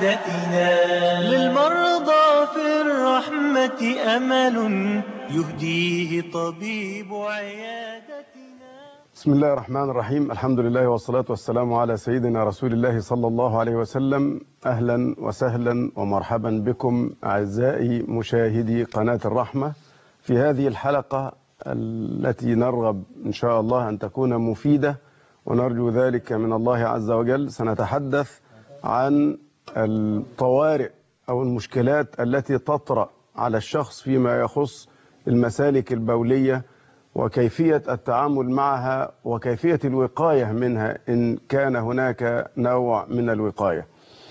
عادتنا للمرضى في الرحمة أمل يهديه طبيب عيادتنا بسم الله الرحمن الرحيم الحمد لله والصلاة والسلام على سيدنا رسول الله صلى الله عليه وسلم أهلا وسهلا ومرحبا بكم أعزائي مشاهدي قناة الرحمة في هذه الحلقة التي نرغب إن شاء الله أن تكون مفيدة ونرجو ذلك من الله عز وجل سنتحدث عن الطوارئ أو المشكلات التي تطرأ على الشخص فيما يخص المسالك البولية وكيفية التعامل معها وكيفية الوقاية منها إن كان هناك نوع من الوقاية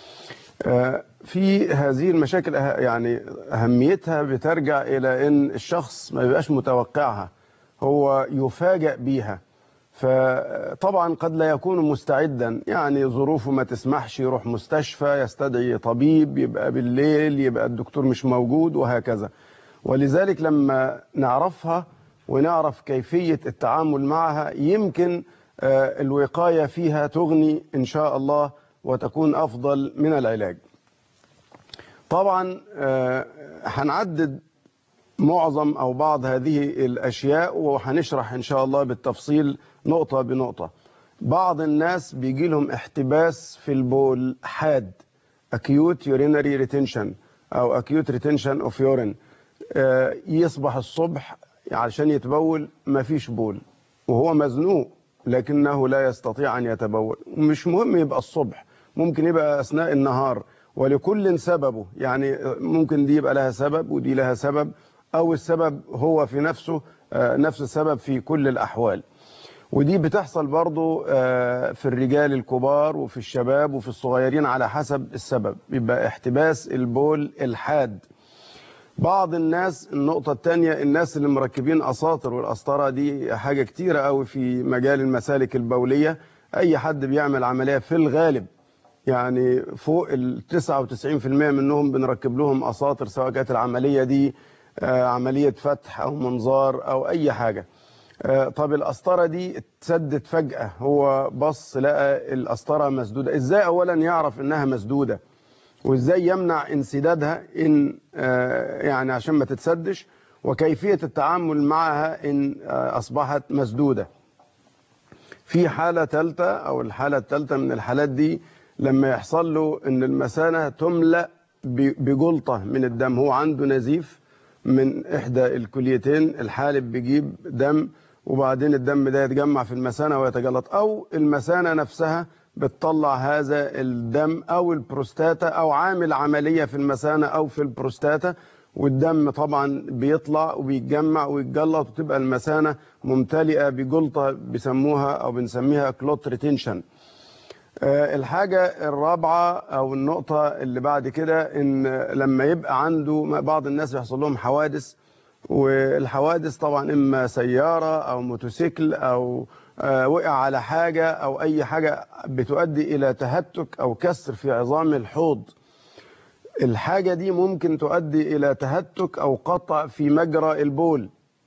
في هذه المشاكل يعني أهميتها بترجع إلى أن الشخص ما يبقاش متوقعها هو يفاجأ بيها فطبعا قد لا يكون مستعدا يعني ظروفه ما تسمحش يروح مستشفى يستدعي طبيب يبقى بالليل يبقى الدكتور مش موجود وهكذا ولذلك لما نعرفها ونعرف كيفية التعامل معها يمكن الوقاية فيها تغني إن شاء الله وتكون أفضل من العلاج طبعا هنعدد معظم أو بعض هذه الأشياء وهنشرح إن شاء الله بالتفصيل نقطة بنقطة بعض الناس بيجي لهم احتباس في البول حاد acute urinary retention أو acute retention of urine يصبح الصبح علشان يتبول مفيش بول وهو مزنوق لكنه لا يستطيع أن يتبول مش مهم يبقى الصبح ممكن يبقى أثناء النهار ولكل سببه يعني ممكن دي يبقى لها سبب ودي لها سبب أو السبب هو في نفسه نفس السبب في كل الأحوال ودي بتحصل برضو في الرجال الكبار وفي الشباب وفي الصغيرين على حسب السبب يبقى احتباس البول الحاد بعض الناس النقطة الثانية الناس اللي مركبين أساطر والأسطرة دي حاجة كتيرة قوي في مجال المسالك البولية أي حد بيعمل عملية في الغالب يعني فوق ال 99% منهم بنركب لهم أساطر سواء كانت العملية دي عملية فتح أو منظار أو أي حاجة طب القسطرة دي اتسدت فجأة هو بص لقى القسطرة مسدودة ازاي اولا يعرف انها مسدودة وازاي يمنع انسدادها ان يعني عشان ما تتسدش وكيفية التعامل معها ان اصبحت مسدودة في حالة ثالثة او الحالة الثالثة من الحالات دي لما يحصل له ان المثانة تملأ بجلطة من الدم هو عنده نزيف من احدى الكليتين الحالب بيجيب دم وبعدين الدم ده يتجمع في المثانه ويتجلط او المثانه نفسها بتطلع هذا الدم او البروستاتا او عامل عمليه في المثانه او في البروستاتا والدم طبعا بيطلع وبيتجمع ويتجلط وتبقى المثانه ممتلئه بجلطه بيسموها او بنسميها كلوت ريتنشن الحاجة الرابعة أو النقطة اللي بعد كده إن لما يبقى عنده بعض الناس بيحصل لهم حوادث والحوادث طبعا إما سيارة أو موتوسيكل أو وقع على حاجة أو أي حاجة بتؤدي إلى تهتك أو كسر في عظام الحوض الحاجة دي ممكن تؤدي إلى تهتك أو قطع في مجرى البول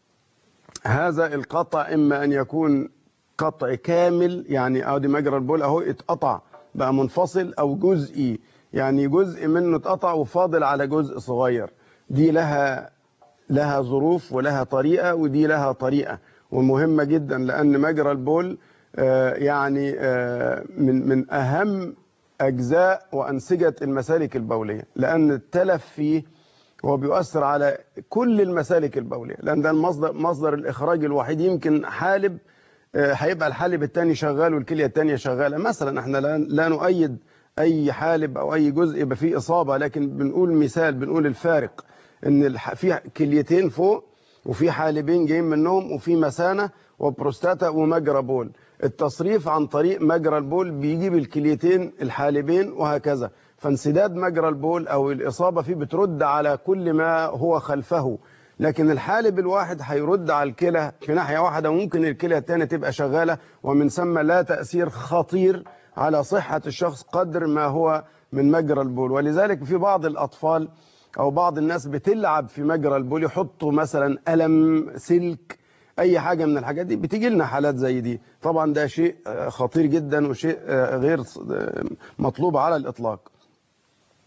هذا القطع إما أن يكون قطع كامل يعني ادي مجرى البول اهو اتقطع بقى منفصل او جزئي يعني جزء منه اتقطع وفاضل على جزء صغير دي لها لها ظروف ولها طريقه ودي لها طريقه ومهمه جدا لان مجرى البول يعني من من اهم اجزاء وانسجه المسالك البوليه لان التلف فيه هو بيؤثر على كل المسالك البوليه لان ده المصدر مصدر الاخراج الوحيد يمكن حالب هيبقى الحالب الثاني شغال والكليه الثانيه شغاله مثلا احنا لا نؤيد اي حالب او اي جزء يبقى فيه اصابه لكن بنقول مثال بنقول الفارق ان في كليتين فوق وفي حالبين جايين منهم وفي مثانه وبروستاتا ومجرى بول التصريف عن طريق مجرى البول بيجيب الكليتين الحالبين وهكذا فانسداد مجرى البول او الاصابه فيه بترد على كل ما هو خلفه لكن الحالب الواحد هيرد على الكلى في ناحيه واحده وممكن الكلى الثانيه تبقى شغاله ومن ثم لا تاثير خطير على صحه الشخص قدر ما هو من مجرى البول ولذلك في بعض الاطفال او بعض الناس بتلعب في مجرى البول يحطوا مثلا قلم سلك اي حاجه من الحاجات دي بتيجي لنا حالات زي دي طبعا ده شيء خطير جدا وشيء غير مطلوب على الاطلاق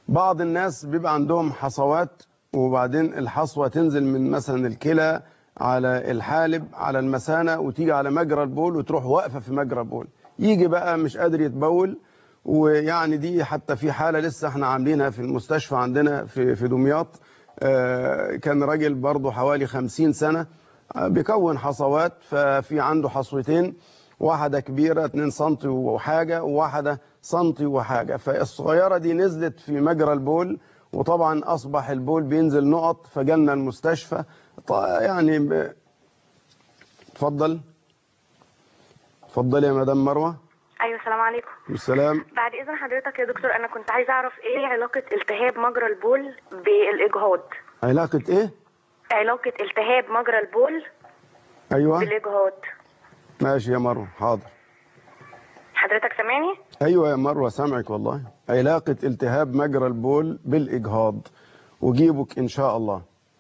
بعض الناس بيبقى عندهم حصوات وبعدين الحصوة تنزل من مثلا الكلى على الحالب على المثانة وتيجي على مجرى البول وتروح واقفة في مجرى البول يجي بقى مش قادر يتبول ويعني دي حتى في حالة لسه احنا عاملينها في المستشفى عندنا في في دمياط آه، كان راجل برضه حوالي 50 سنة آه، بيكون حصوات ففي عنده حصوتين واحدة كبيرة 2 سم وحاجة وواحدة سنتي وحاجة فالصغيرة دي نزلت في مجرى البول وطبعا أصبح البول بينزل نقط فجالنا المستشفى ط- يعني ب- اتفضل اتفضل يا مدام مروة ايوه السلام عليكم والسلام بعد اذن حضرتك يا دكتور انا كنت عايزه اعرف ايه علاقه التهاب مجرى البول بالاجهاض علاقة ايه؟ علاقه التهاب مجرى البول ايوه بالاجهاض ماشي يا مروة حاضر حضرتك سامعني ايوه يا مروه سامعك والله علاقه التهاب مجرى البول بالاجهاض وجيبك ان شاء الله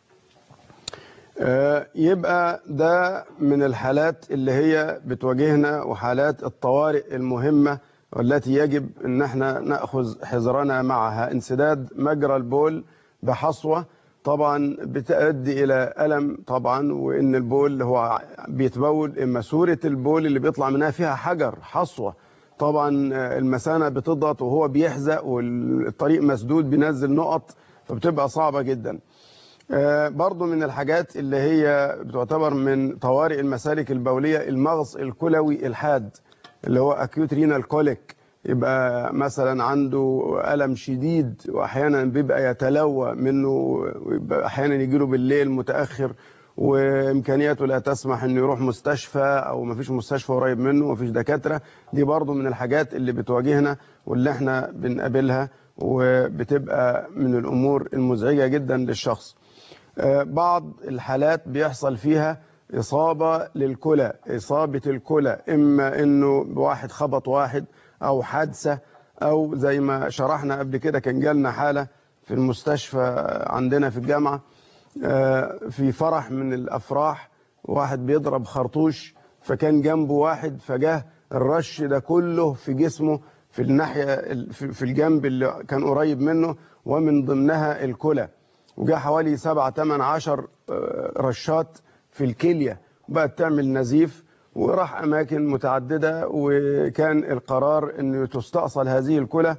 آه، يبقى ده من الحالات اللي هي بتواجهنا وحالات الطوارئ المهمه والتي يجب ان احنا ناخذ حذرنا معها انسداد مجرى البول بحصوه طبعا بتؤدي الى الم طبعا وان البول هو بيتبول اما سوره البول اللي بيطلع منها فيها حجر حصوه طبعا المثانه بتضغط وهو بيحزق والطريق مسدود بينزل نقط فبتبقى صعبه جدا آه، برضو من الحاجات اللي هي بتعتبر من طوارئ المسالك البوليه المغص الكلوي الحاد اللي هو اكيوت رينال كوليك يبقى مثلا عنده الم شديد واحيانا بيبقى يتلوى منه ويبقى احيانا يجي له بالليل متاخر وامكانياته لا تسمح انه يروح مستشفى او ما فيش مستشفى قريب منه ما فيش دكاتره دي برضو من الحاجات اللي بتواجهنا واللي احنا بنقابلها وبتبقى من الامور المزعجه جدا للشخص آه، بعض الحالات بيحصل فيها إصابة للكلى إصابة الكلى إما إنه واحد خبط واحد أو حادثة أو زي ما شرحنا قبل كده كان جالنا حالة في المستشفى عندنا في الجامعة آه، في فرح من الأفراح واحد بيضرب خرطوش فكان جنبه واحد فجاه الرش ده كله في جسمه في الناحية ال- في في الجنب اللي كان قريب منه ومن ضمنها الكلى وجاء حوالي سبعة تمن عشر آه، رشات في الكلية بقت تعمل نزيف وراح أماكن متعددة وكان القرار أنه تستأصل هذه الكلى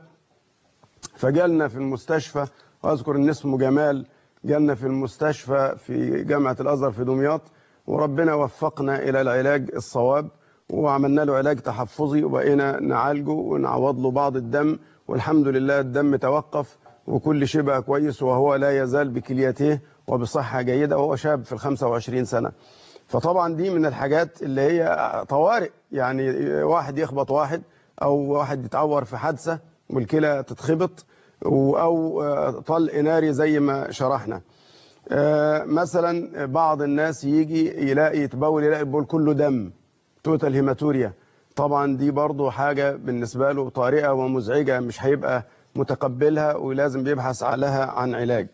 فجالنا في المستشفى واذكر ان اسمه جمال جالنا في المستشفى في جامعه الازهر في دمياط وربنا وفقنا الى العلاج الصواب وعملنا له علاج تحفظي وبقينا نعالجه ونعوض له بعض الدم والحمد لله الدم توقف وكل شيء بقى كويس وهو لا يزال بكليته وبصحه جيده وهو شاب في ال 25 سنه. فطبعا دي من الحاجات اللي هي طوارئ يعني واحد يخبط واحد او واحد يتعور في حادثه والكلى تتخبط و- او آه، طلق ناري زي ما شرحنا آه، مثلا بعض الناس يجي يلاقي يتبول يلاقي البول كله دم توتال هيماتوريا طبعا دي برضو حاجة بالنسبة له طارئة ومزعجة مش هيبقى متقبلها ولازم بيبحث عليها عن علاج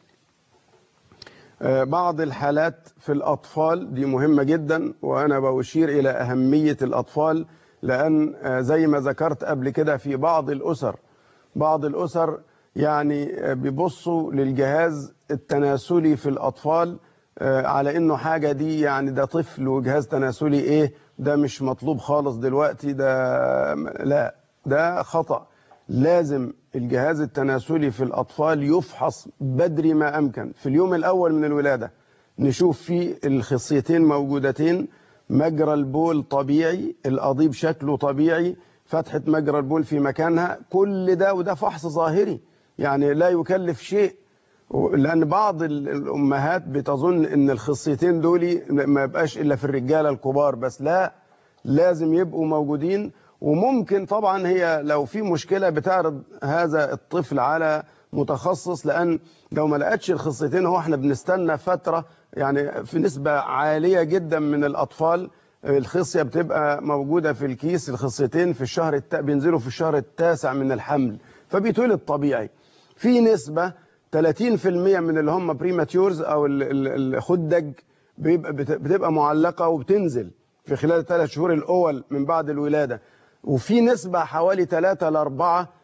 آه، بعض الحالات في الأطفال دي مهمة جدا وأنا بشير إلى أهمية الأطفال لأن آه، زي ما ذكرت قبل كده في بعض الأسر بعض الأسر يعني آه، بيبصوا للجهاز التناسلي في الأطفال آه، على إنه حاجة دي يعني ده طفل وجهاز تناسلي إيه ده مش مطلوب خالص دلوقتي ده لا ده خطأ لازم الجهاز التناسلي في الأطفال يفحص بدري ما أمكن في اليوم الأول من الولادة نشوف فيه الخصيتين موجودتين مجرى البول طبيعي القضيب شكله طبيعي فتحة مجرى البول في مكانها كل ده وده فحص ظاهري يعني لا يكلف شيء لأن بعض ال- الأمهات بتظن إن الخصيتين دول ما يبقاش إلا في الرجالة الكبار بس لا لازم يبقوا موجودين وممكن طبعا هي لو في مشكلة بتعرض هذا الطفل على متخصص لأن لو ما لقتش الخصيتين هو احنا بنستنى فترة يعني في نسبة عالية جدا من الأطفال الخصية بتبقى موجودة في الكيس الخصيتين في الشهر التا... بينزلوا في الشهر التاسع من الحمل فبيتولد طبيعي في نسبة 30% من اللي هم بريماتيورز او ال- ال- الخدج بيبقى بت- بتبقى معلقة وبتنزل في خلال الثلاث شهور الأول من بعد الولادة وفي نسبة حوالي 3 ل 4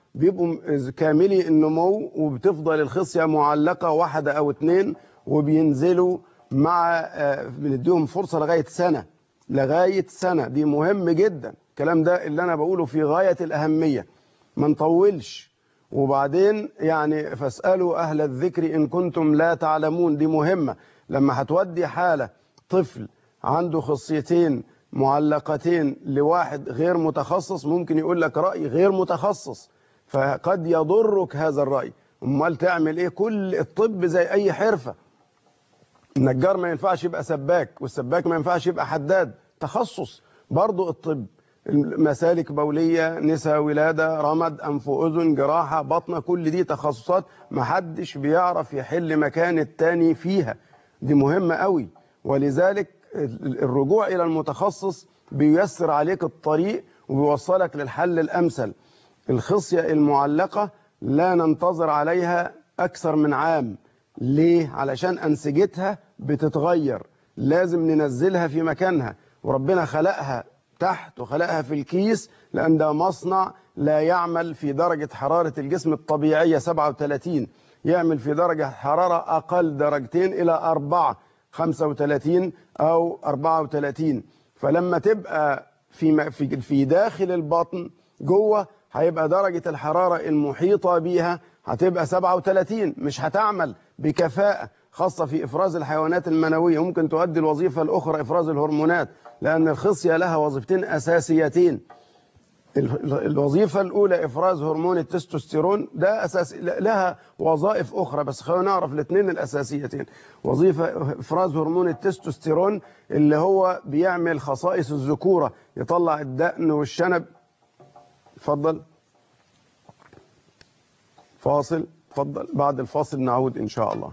بيبقوا م- كاملي النمو وبتفضل الخصيه معلقه واحده او اتنين وبينزلوا مع آه، بنديهم فرصه لغايه سنه لغايه سنه دي مهم جدا الكلام ده اللي انا بقوله في غايه الاهميه ما نطولش وبعدين يعني فاسالوا اهل الذكر ان كنتم لا تعلمون دي مهمه لما هتودي حاله طفل عنده خصيتين معلقتين لواحد غير متخصص ممكن يقول لك راي غير متخصص فقد يضرك هذا الراي امال تعمل ايه كل الطب زي اي حرفه النجار ما ينفعش يبقى سباك والسباك ما ينفعش يبقى حداد تخصص برضو الطب مسالك بولية نساء ولادة رمد أنف وأذن جراحة بطنة كل دي تخصصات محدش بيعرف يحل مكان التاني فيها دي مهمة قوي ولذلك ال- الرجوع إلى المتخصص بييسر عليك الطريق وبيوصلك للحل الأمثل الخصية المعلقة لا ننتظر عليها أكثر من عام ليه؟ علشان أنسجتها بتتغير لازم ننزلها في مكانها وربنا خلقها تحت وخلقها في الكيس لأن ده مصنع لا يعمل في درجة حرارة الجسم الطبيعية 37 يعمل في درجة حرارة أقل درجتين إلى أربعة 35 أو 34 فلما تبقى في م- في في داخل البطن جوه هيبقى درجة الحرارة المحيطة بيها هتبقى 37 مش هتعمل بكفاءة خاصة في إفراز الحيوانات المنوية ممكن تؤدي الوظيفة الأخرى إفراز الهرمونات لأن الخصية لها وظيفتين أساسيتين ال- ال- الوظيفة الأولى إفراز هرمون التستوستيرون ده أساس لها وظائف أخرى بس خلينا نعرف الاثنين الأساسيتين وظيفة إفراز هرمون التستوستيرون اللي هو بيعمل خصائص الذكورة يطلع الدقن والشنب اتفضل فاصل اتفضل بعد الفاصل نعود إن شاء الله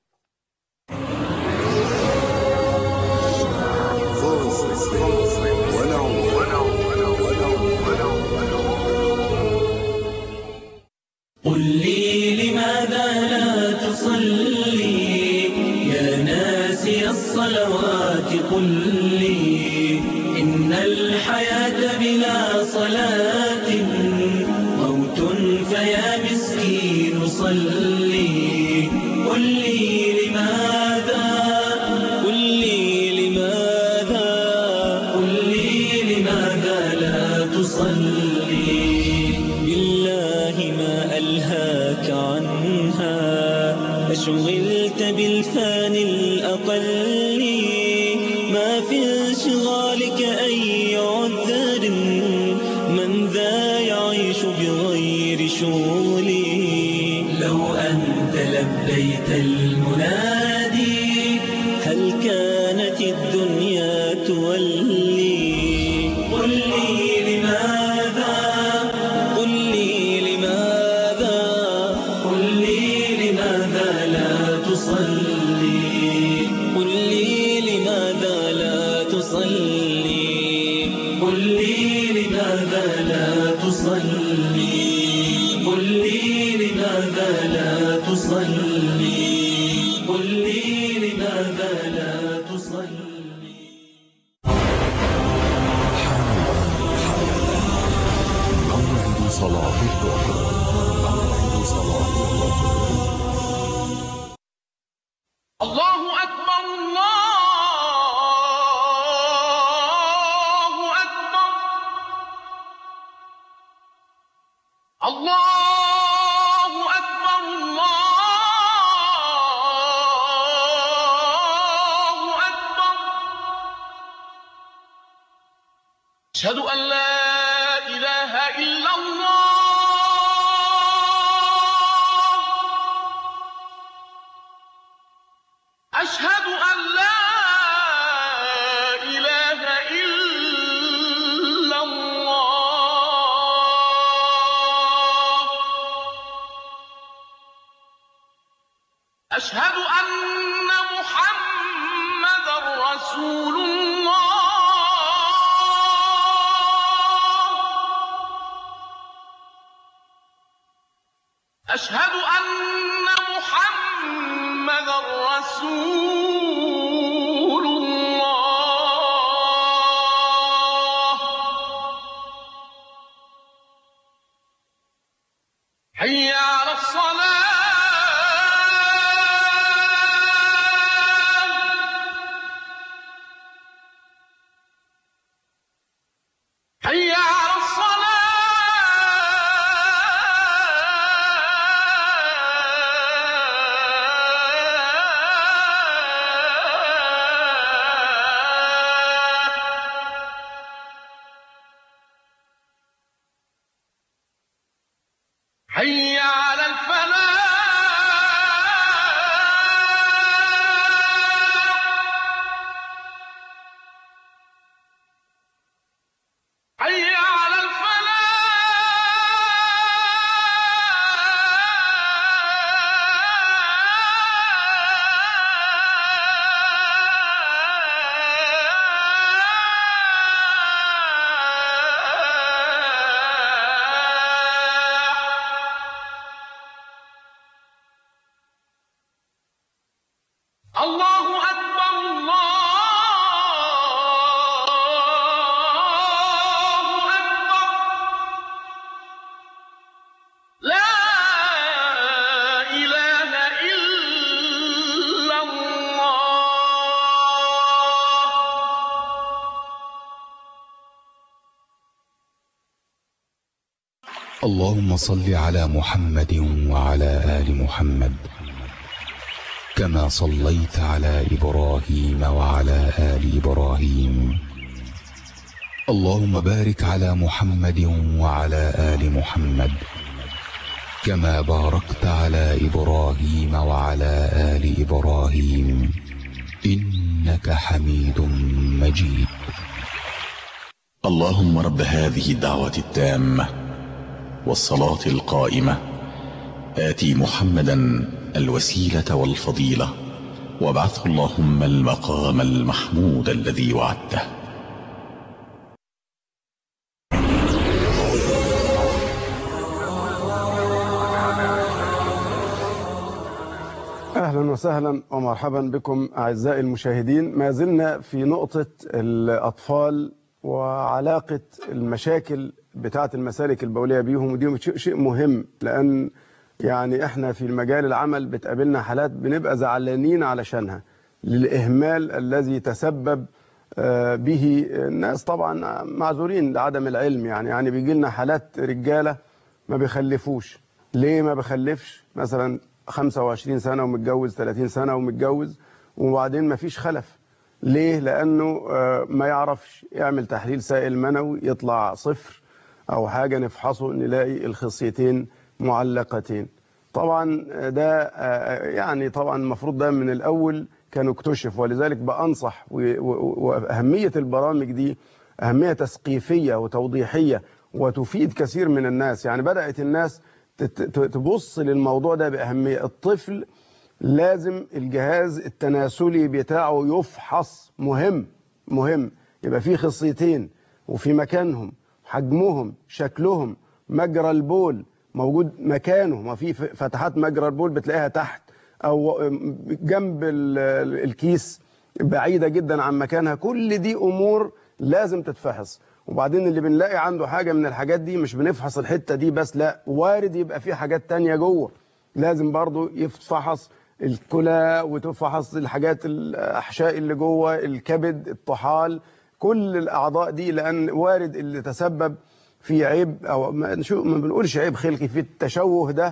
قل لي لماذا لا تصلي يا ناسي الصلوات قل لي إن الحياة بلا صلاة موت فيا مسكين صلي قل لي لماذا قل لي لماذا قل لي لماذا لا تصلي بالله ما ألهاك عنها أشغلت بالفان الأقل ما في انشغالك أي عذر من ذا يعيش بغير شغلي لو أنت لبيت المنادي هل كانت الدنيا تولي قل لي لماذا قل لي لماذا قل لي لماذا لا تصلي قل لي لماذا لا تصلي قل لي لماذا لا تصلي قل لي لماذا لا تصلي قل لي لماذا لا تصلي موعد صلاة الظهر موعد صلاة الظهر الله أكبر الله أكبر الله أكبر الله أكبر أشهد أن لا إله إلا الله أشهد أن لا إله إلا الله أشهد أن محمدا رسول الله أشهد أن محمدا رسول الله الفلاح حي على الفلاح الله أكبر الله أكبر لا إله إلا الله اللهم صل على محمد وعلى آل محمد كما صليت على إبراهيم وعلى آل إبراهيم اللهم بارك على محمد وعلى آل محمد كما باركت على إبراهيم وعلى آل إبراهيم إنك حميد مجيد اللهم رب هذه الدعوة التامة والصلاة القائمة آتي محمدا الوسيلة والفضيلة وابعثه اللهم المقام المحمود الذي وعدته اهلا وسهلا ومرحبا بكم اعزائي المشاهدين ما زلنا في نقطه الاطفال وعلاقه المشاكل بتاعه المسالك البوليه بيهم ودي شيء شيء مهم لان يعني احنا في المجال العمل بتقابلنا حالات بنبقى زعلانين علشانها للاهمال الذي تسبب آه، به الناس طبعا معذورين لعدم العلم يعني يعني بيجي لنا حالات رجاله ما بيخلفوش ليه ما بخلفش مثلا 25 سنه ومتجوز 30 سنه ومتجوز وبعدين ما فيش خلف ليه لانه آه، ما يعرفش يعمل تحليل سائل منوي يطلع صفر او حاجه نفحصه نلاقي الخصيتين معلقتين طبعا ده آه، يعني طبعا المفروض ده من الاول كانوا اكتشف ولذلك بانصح و- و- واهميه البرامج دي اهميه تثقيفيه وتوضيحيه وتفيد كثير من الناس يعني بدات الناس تت- ت- تبص للموضوع ده باهميه الطفل لازم الجهاز التناسلي بتاعه يفحص مهم مهم يبقى فيه خصيتين وفي مكانهم حجمهم شكلهم مجرى البول موجود مكانه ما في فتحات مجرى البول بتلاقيها تحت او جنب ال- الكيس بعيده جدا عن مكانها كل دي امور لازم تتفحص وبعدين اللي بنلاقي عنده حاجه من الحاجات دي مش بنفحص الحته دي بس لا وارد يبقى في حاجات تانية جوه لازم برضو يفحص الكلى وتفحص الحاجات الاحشاء اللي جوه الكبد الطحال كل الاعضاء دي لان وارد اللي تسبب في عيب او ما شو- ما بنقولش عيب خلقي في التشوه ده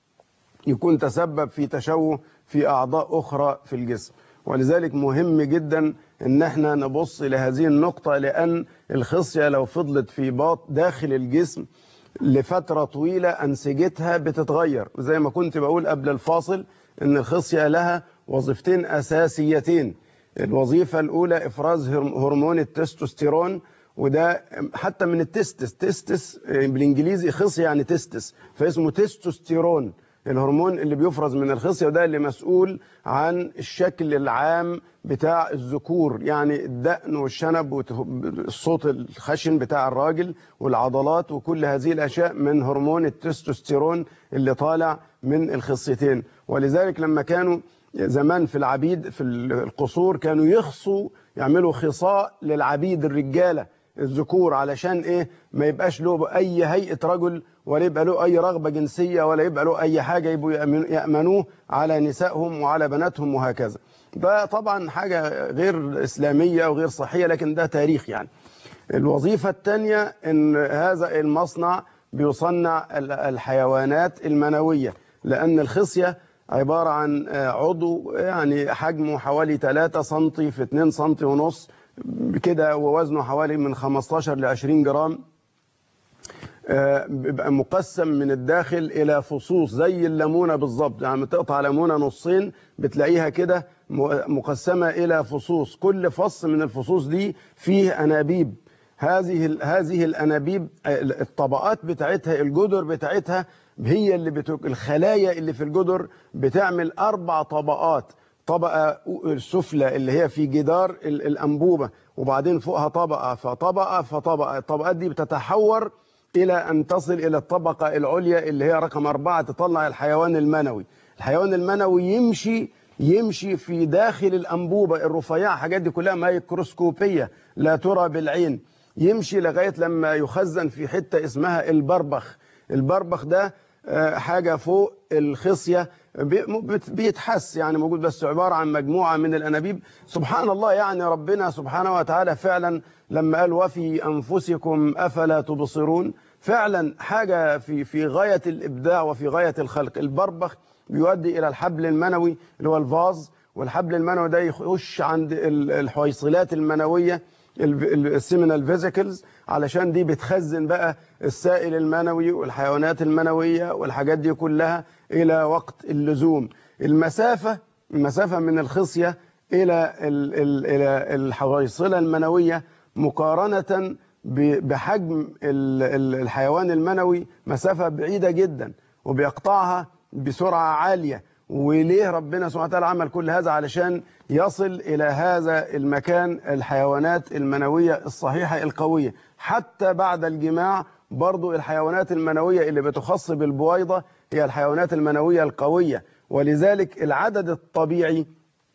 يكون تسبب في تشوه في اعضاء اخرى في الجسم ولذلك مهم جدا ان احنا نبص لهذه النقطه لان الخصيه لو فضلت في باط داخل الجسم لفتره طويله انسجتها بتتغير وزي ما كنت بقول قبل الفاصل ان الخصيه لها وظيفتين اساسيتين الوظيفه الاولى افراز هرم- هرمون التستوستيرون وده حتى من التستس تستس بالانجليزي خصيه يعني تستس فاسمه تستوستيرون الهرمون اللي بيفرز من الخصيه وده اللي مسؤول عن الشكل العام بتاع الذكور يعني الدقن والشنب والصوت الخشن بتاع الراجل والعضلات وكل هذه الاشياء من هرمون التستوستيرون اللي طالع من الخصيتين ولذلك لما كانوا زمان في العبيد في القصور كانوا يخصوا يعملوا خصاء للعبيد الرجاله الذكور علشان ايه ما يبقاش له اي هيئه رجل ولا يبقى له اي رغبه جنسيه ولا يبقى له اي حاجه يبقوا يأمن- يامنوه على نسائهم وعلى بناتهم وهكذا ده طبعا حاجه غير اسلاميه وغير صحيه لكن ده تاريخ يعني الوظيفه الثانيه ان هذا المصنع بيصنع ال- الحيوانات المنويه لان الخصيه عباره عن آه، عضو يعني حجمه حوالي 3 سم في 2 سم ونص كده ووزنه حوالي من 15 ل 20 جرام آه، بيبقى مقسم من الداخل الى فصوص زي الليمونه بالظبط يعني لما تقطع ليمونه نصين بتلاقيها كده م- مقسمه الى فصوص كل فص من الفصوص دي فيه انابيب هذه ال- هذه الانابيب آه، الطبقات بتاعتها الجدر بتاعتها هي اللي بتك... الخلايا اللي في الجدر بتعمل اربع طبقات طبقه السفلى اللي هي في جدار ال- الانبوبه وبعدين فوقها طبقه فطبقه فطبقه الطبقات دي بتتحور الى ان تصل الى الطبقه العليا اللي هي رقم اربعه تطلع الحيوان المنوي الحيوان المنوي يمشي يمشي في داخل الانبوبه الرفيعه حاجات دي كلها ميكروسكوبيه لا ترى بالعين يمشي لغايه لما يخزن في حته اسمها البربخ البربخ ده آه، حاجه فوق الخصيه بي- بت- بيتحس يعني موجود بس عباره عن مجموعه من الانابيب سبحان الله يعني ربنا سبحانه وتعالى فعلا لما قال وفي انفسكم افلا تبصرون فعلا حاجه في في غايه الابداع وفي غايه الخلق البربخ بيؤدي الى الحبل المنوي اللي هو الفاز والحبل المنوي ده يخش عند ال- الحويصلات المنويه السيمينال فيزيكلز علشان دي بتخزن بقى السائل المنوي والحيوانات المنويه والحاجات دي كلها الى وقت اللزوم المسافه المسافه من الخصيه الى ال- ال- الى الحويصله المنويه مقارنه ب- بحجم ال- ال- الحيوان المنوي مسافه بعيده جدا وبيقطعها بسرعه عاليه وليه ربنا سبحانه وتعالى عمل كل هذا علشان يصل الى هذا المكان الحيوانات المنويه الصحيحه القويه حتى بعد الجماع برضو الحيوانات المنويه اللي بتخص بالبويضه هي الحيوانات المنويه القويه ولذلك العدد الطبيعي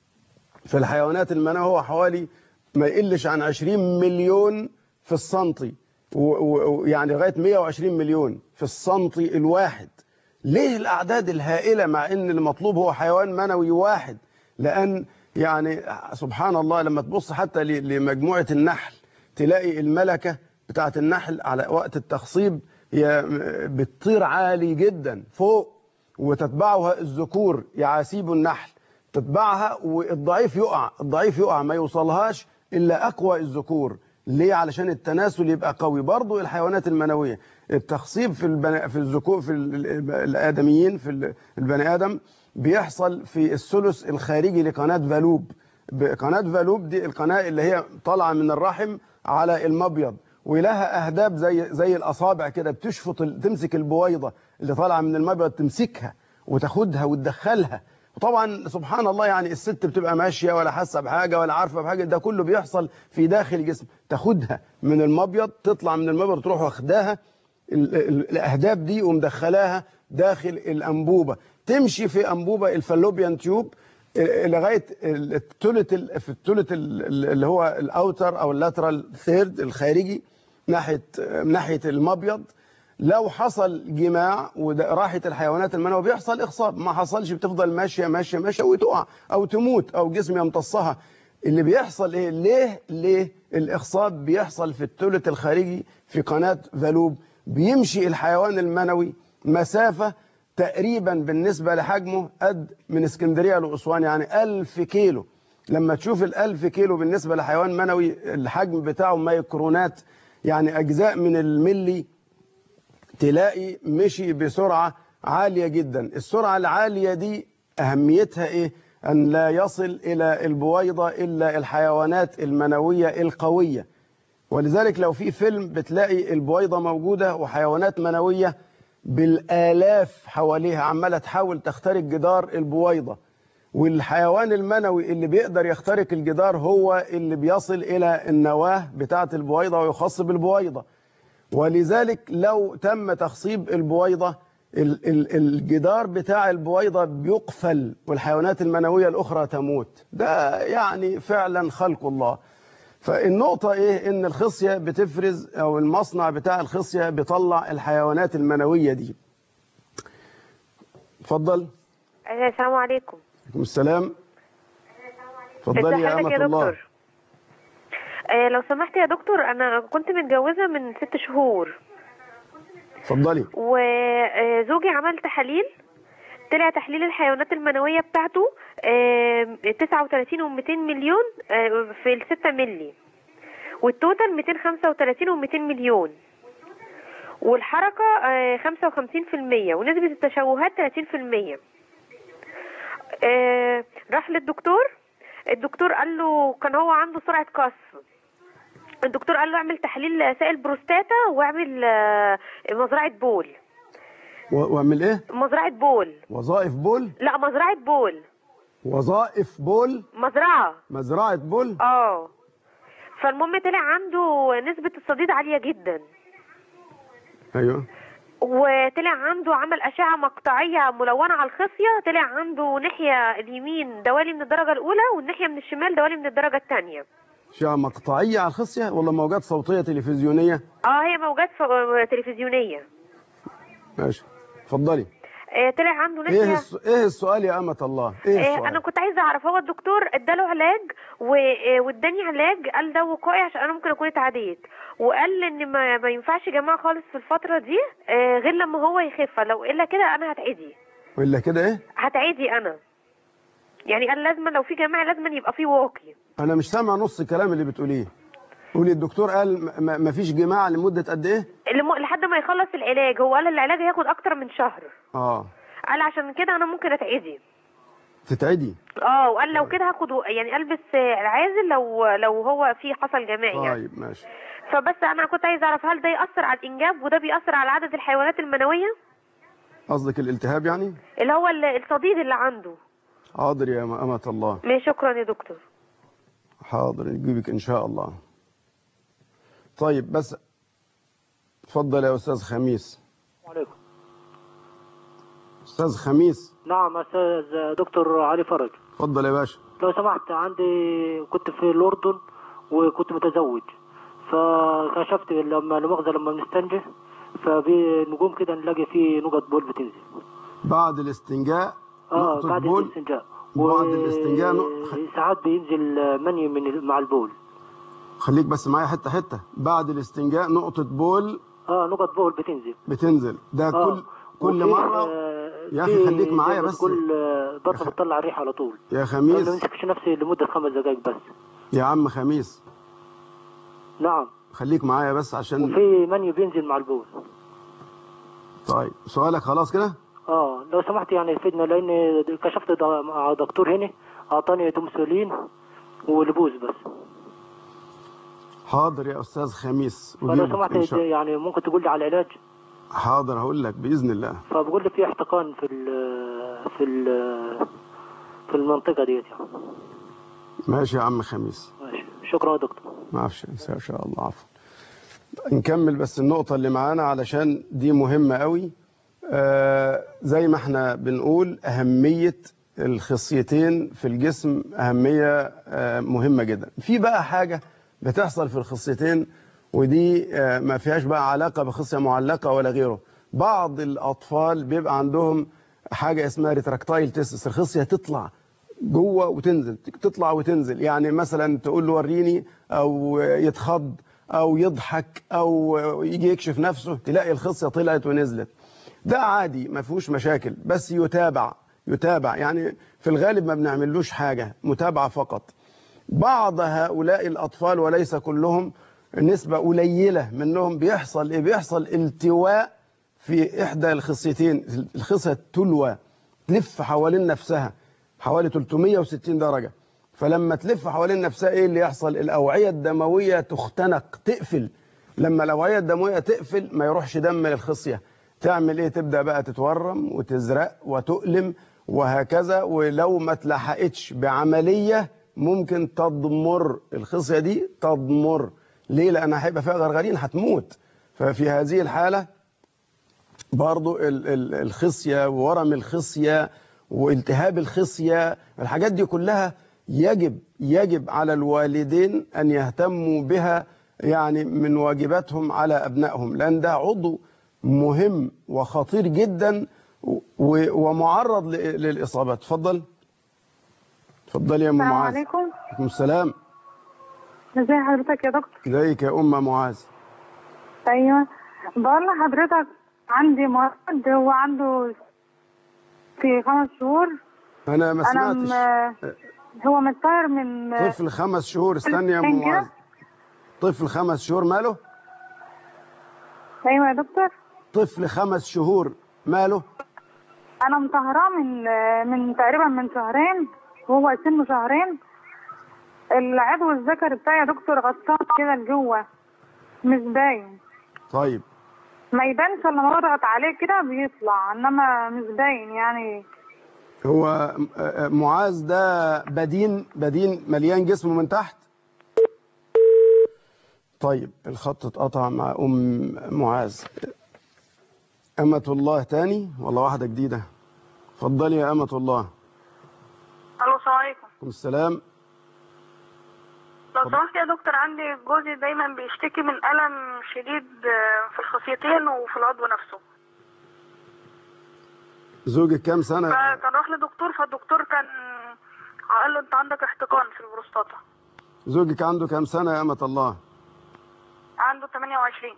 في الحيوانات المنوية هو حوالي ما يقلش عن 20 مليون في السنتي ويعني لغايه 120 مليون في السنتي الواحد ليه الاعداد الهائله مع ان المطلوب هو حيوان منوي واحد لان يعني سبحان الله لما تبص حتى ل- لمجموعه النحل تلاقي الملكه بتاعت النحل على وقت التخصيب هي بتطير عالي جدا فوق وتتبعها الذكور يعاسيب النحل تتبعها والضعيف يقع الضعيف يقع ما يوصلهاش الا اقوى الذكور ليه علشان التناسل يبقى قوي برضو الحيوانات المنويه التخصيب في البني في الذكور في ال- ال- الادميين في ال- البني ادم بيحصل في الثلث الخارجي لقناه فالوب ب- قناه فالوب دي القناه اللي هي طالعه من الرحم على المبيض ولها اهداب زي زي الاصابع كده بتشفط ال- تمسك البويضه اللي طالعه من المبيض تمسكها وتاخدها وتدخلها طبعا سبحان الله يعني الست بتبقى ماشيه ولا حاسه بحاجه ولا عارفه بحاجه ده كله بيحصل في داخل الجسم تاخدها من المبيض تطلع من المبيض تروح واخداها ال- ال- الاهداب دي ومدخلاها داخل الانبوبه تمشي في انبوبه الفالوبيان تيوب آه، لغايه ال- التلت ال- في التلت ال- ال- اللي هو الاوتر او اللاترال ثيرد الخارجي ناحيه آه، ناحيه المبيض لو حصل جماع وراحت الحيوانات المنوية بيحصل إخصاب ما حصلش بتفضل ماشية ماشية ماشية وتقع أو تموت أو جسم يمتصها اللي بيحصل إيه ليه ليه الإخصاب بيحصل في الثلث الخارجي في قناة فالوب بيمشي الحيوان المنوي مسافة تقريبا بالنسبة لحجمه قد من اسكندرية لأسوان يعني ألف كيلو لما تشوف الألف كيلو بالنسبة لحيوان منوي الحجم بتاعه ميكرونات يعني أجزاء من الملي تلاقي مشي بسرعة عالية جدا السرعة العالية دي أهميتها إيه؟ أن لا يصل إلى البويضة إلا الحيوانات المنوية القوية ولذلك لو في فيلم بتلاقي البويضة موجودة وحيوانات منوية بالآلاف حواليها عمالة تحاول تخترق جدار البويضة والحيوان المنوي اللي بيقدر يخترق الجدار هو اللي بيصل إلى النواة بتاعة البويضة ويخص بالبويضة ولذلك لو تم تخصيب البويضة ال- ال- الجدار بتاع البويضة بيقفل والحيوانات المنوية الأخرى تموت ده يعني فعلا خلق الله فالنقطة إيه إن الخصية بتفرز أو المصنع بتاع الخصية بيطلع الحيوانات المنوية دي اتفضل أيوة، السلام عليكم عليكم السلام اتفضلي ازي يا حضرتك أمة يا الله دكتور آه، لو سمحت يا دكتور انا كنت متجوزه من ست شهور اتفضلي وزوجي عمل تحاليل طلع تحليل الحيوانات المنوية بتاعته تسعة وتلاتين ومتين مليون آه، في الستة ملي والتوتال ميتين خمسة وتلاتين ومتين مليون والحركة آه، 55% ونسبة التشوهات 30% آه، راح للدكتور الدكتور قال له كان هو عنده سرعة قصف الدكتور قال له اعمل تحليل سائل بروستاتا واعمل آه، مزرعة بول و- واعمل ايه مزرعة بول وظائف بول لا مزرعة بول وظائف بول مزرعة مزرعة بول اه فالمهم طلع عنده نسبة الصديد عالية جدا ايوه وطلع عنده عمل أشعة مقطعية ملونة على الخصية طلع عنده ناحية اليمين دوالي من الدرجة الأولى والناحية من الشمال دوالي من الدرجة الثانية اشعه مقطعيه على الخصيه ولا موجات صوتيه تلفزيونيه اه هي موجات ف- تلفزيونية ماشي اتفضلي آه طلع عنده ايه ناحية الس... ايه السؤال يا امه الله ايه آه السؤال انا كنت عايزه اعرف هو الدكتور اداله علاج و- آه، واداني علاج قال ده وقائي عشان انا ممكن اكون اتعديت وقال ان ما, ما ينفعش يا جماعه خالص في الفتره دي آه، غير لما هو يخف لو الا كده انا هتعدي ولا كده ايه هتعدي انا يعني قال لازم لو في جماعه لازم يبقى في واقي انا مش سامع نص الكلام اللي بتقوليه قولي الدكتور قال م- م- مفيش جماعه لمده قد ايه لم- لحد ما يخلص العلاج هو قال العلاج هياخد اكتر من شهر اه قال عشان كده انا ممكن اتعدي تتعدي اه وقال لو كده هاخد و- يعني البس آه، العازل لو لو هو في حصل جماعي يعني طيب ماشي فبس انا كنت عايزه اعرف هل ده ياثر على الانجاب وده بيأثر على عدد الحيوانات المنويه قصدك الالتهاب يعني اللي هو ال- الصديد اللي عنده حاضر يا امه الله ماشي شكرا يا دكتور حاضر نجيبك ان شاء الله طيب بس اتفضل يا استاذ خميس عليكم استاذ خميس نعم استاذ دكتور علي فرج اتفضل يا باشا لو سمحت عندي كنت في الاردن وكنت متزوج فكشفت لما لمؤاخذة لما بنستنجي فبنقوم كده نلاقي فيه نقط بول بتنزل بعد الاستنجاء اه نقطة بعد بول الاستنجاء بعد الاستنجاء نق- ساعات بينزل مني من مع البول خليك بس معايا حته حته بعد الاستنجاء نقطه بول اه نقط بول بتنزل بتنزل ده آه. كل كل وفي، مره آه، يا أخي في خليك معايا زي ما بس. تقول آه، بطل بتطلع الريح على طول يا ما خميس بمسكش نفسي لمدة خمس دقائق بس يا عم خميس نعم خليك معايا بس عشان وفي مني بينزل مع البول طيب سؤالك خلاص كده اه لو سمحت يعني يفيدنا لان كشفت دا- مع دكتور هنا اعطاني دومسولين ولبوس بس حاضر يا استاذ خميس فلو أجيبك سمحت إن شاء- يعني ممكن تقول لي على العلاج حاضر هقول لك باذن الله فبقول لي في احتقان في ال في ال في المنطقه ديت يعني ماشي يا عم خميس ماشي شكرا يا دكتور ما اعرفش ان شاء الله عفوا نكمل بس النقطة اللي معانا علشان دي مهمة قوي آه زي ما احنا بنقول أهمية الخصيتين في الجسم أهمية آه مهمة جدا في بقى حاجة بتحصل في الخصيتين ودي آه ما فيهاش بقى علاقة بخصية معلقة ولا غيره بعض الأطفال بيبقى عندهم حاجة اسمها ريتراكتايل تيستس الخصية تطلع جوه وتنزل تطلع وتنزل يعني مثلا تقول له وريني او يتخض او يضحك او يجي يكشف نفسه تلاقي الخصيه طلعت ونزلت ده عادي ما فيهوش مشاكل بس يتابع يتابع يعني في الغالب ما بنعملوش حاجه متابعه فقط بعض هؤلاء الاطفال وليس كلهم نسبه قليله منهم بيحصل ايه بيحصل التواء في احدى الخصيتين الخصيه تلوى تلف حوالين نفسها حوالي 360 درجة فلما تلف حوالين نفسها ايه اللي يحصل الأوعية الدموية تختنق تقفل لما الأوعية الدموية تقفل ما يروحش دم للخصية تعمل ايه تبدأ بقى تتورم وتزرق وتؤلم وهكذا ولو ما تلحقتش بعملية ممكن تضمر الخصية دي تضمر ليه لأنها هيبقى فيها غرغرين هتموت ففي هذه الحالة برضو ال- ال- الخصية وورم الخصية والتهاب الخصية الحاجات دي كلها يجب يجب على الوالدين أن يهتموا بها يعني من واجباتهم على أبنائهم لأن ده عضو مهم وخطير جدا و- ومعرض ل- للإصابات اتفضل اتفضل يا أم السلام معاذ عليكم عليكم السلام ازي حضرتك يا دكتور ازيك يا أم معاذ ايوه بقول لحضرتك عندي مرض هو عنده في خمس شهور أنا ما انا سمعتش م... هو متطير من طفل خمس شهور استني يا أم كان كده؟ معاذ طفل خمس شهور ماله ايوه يا دكتور طفل خمس شهور ماله انا مطهراه من من تقريبا من شهرين وهو سنه شهرين العضو الذكري بتاعي يا دكتور غطان كده لجوه مش باين طيب ما يبانش الا لما بضغط عليه كده بيطلع انما مش باين يعني هو آه، آه، معاذ ده بدين بدين مليان جسمه من تحت طيب الخط اتقطع مع ام معاذ أمة الله تاني والله واحدة جديدة اتفضلي يا أمة الله الو السلام عليكم عليكم السلام لو سمحت يا دكتور عندي جوزي دايما بيشتكي من الم شديد في الخصيتين وفي العضو نفسه زوجك كام سنة فكان راح لدكتور فالدكتور كان قال له انت عندك احتقان في البروستاتا زوجك عنده كام سنة يا أمة الله عنده 28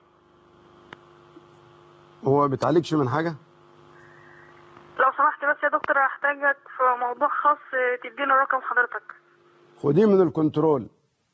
هو بيتعالجش من حاجة لو سمحت بس يا دكتور هحتاجك في موضوع خاص تديني رقم حضرتك خديه من الكنترول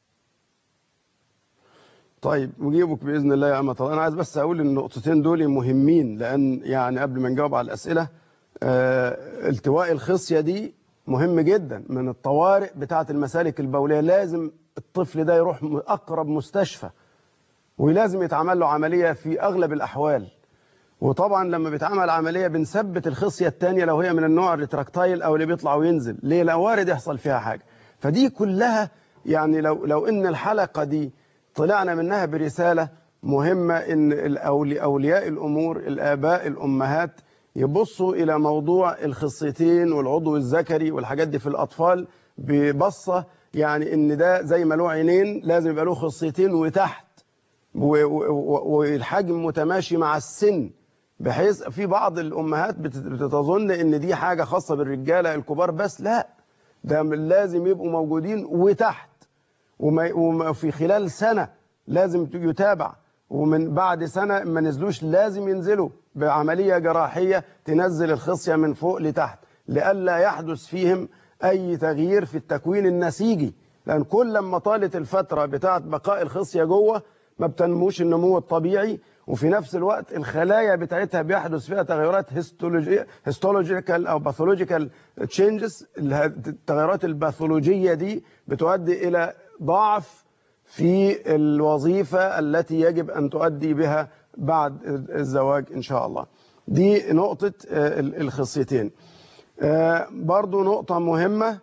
طيب نجيبك باذن الله يا امة الله انا عايز بس اقول ان النقطتين دول مهمين لان يعني قبل ما نجاوب على الاسئله آه التواء الخصيه دي مهم جدا من الطوارئ بتاعه المسالك البوليه لازم الطفل ده يروح اقرب مستشفى ولازم يتعمل له عمليه في اغلب الاحوال وطبعا لما بيتعمل عمليه بنثبت الخصيه الثانيه لو هي من النوع الريتراكتايل او اللي بيطلع وينزل ليه لا وارد يحصل فيها حاجه فدي كلها يعني لو لو ان الحلقه دي طلعنا منها برساله مهمه ان الأولي اولياء الامور الاباء الامهات يبصوا الى موضوع الخصيتين والعضو الذكري والحاجات دي في الاطفال ببصه يعني ان ده زي ما له عينين لازم يبقى له خصيتين وتحت و- و- و- والحجم متماشي مع السن بحيث في بعض الامهات بت- بتظن ان دي حاجه خاصه بالرجاله الكبار بس لا ده من لازم يبقوا موجودين وتحت وما وما في خلال سنه لازم يتابع ومن بعد سنه ما نزلوش لازم ينزلوا بعمليه جراحيه تنزل الخصيه من فوق لتحت لئلا يحدث فيهم اي تغيير في التكوين النسيجي لان كل ما طالت الفتره بتاعه بقاء الخصيه جوه ما بتنموش النمو الطبيعي وفي نفس الوقت الخلايا بتاعتها بيحدث فيها تغيرات هيستولوجيكال او باثولوجيكال تشينجز التغيرات الباثولوجيه دي بتؤدي الى ضعف في الوظيفه التي يجب ان تؤدي بها بعد الزواج ان شاء الله. دي نقطه آه، الخصيتين. آه، برضو نقطه مهمه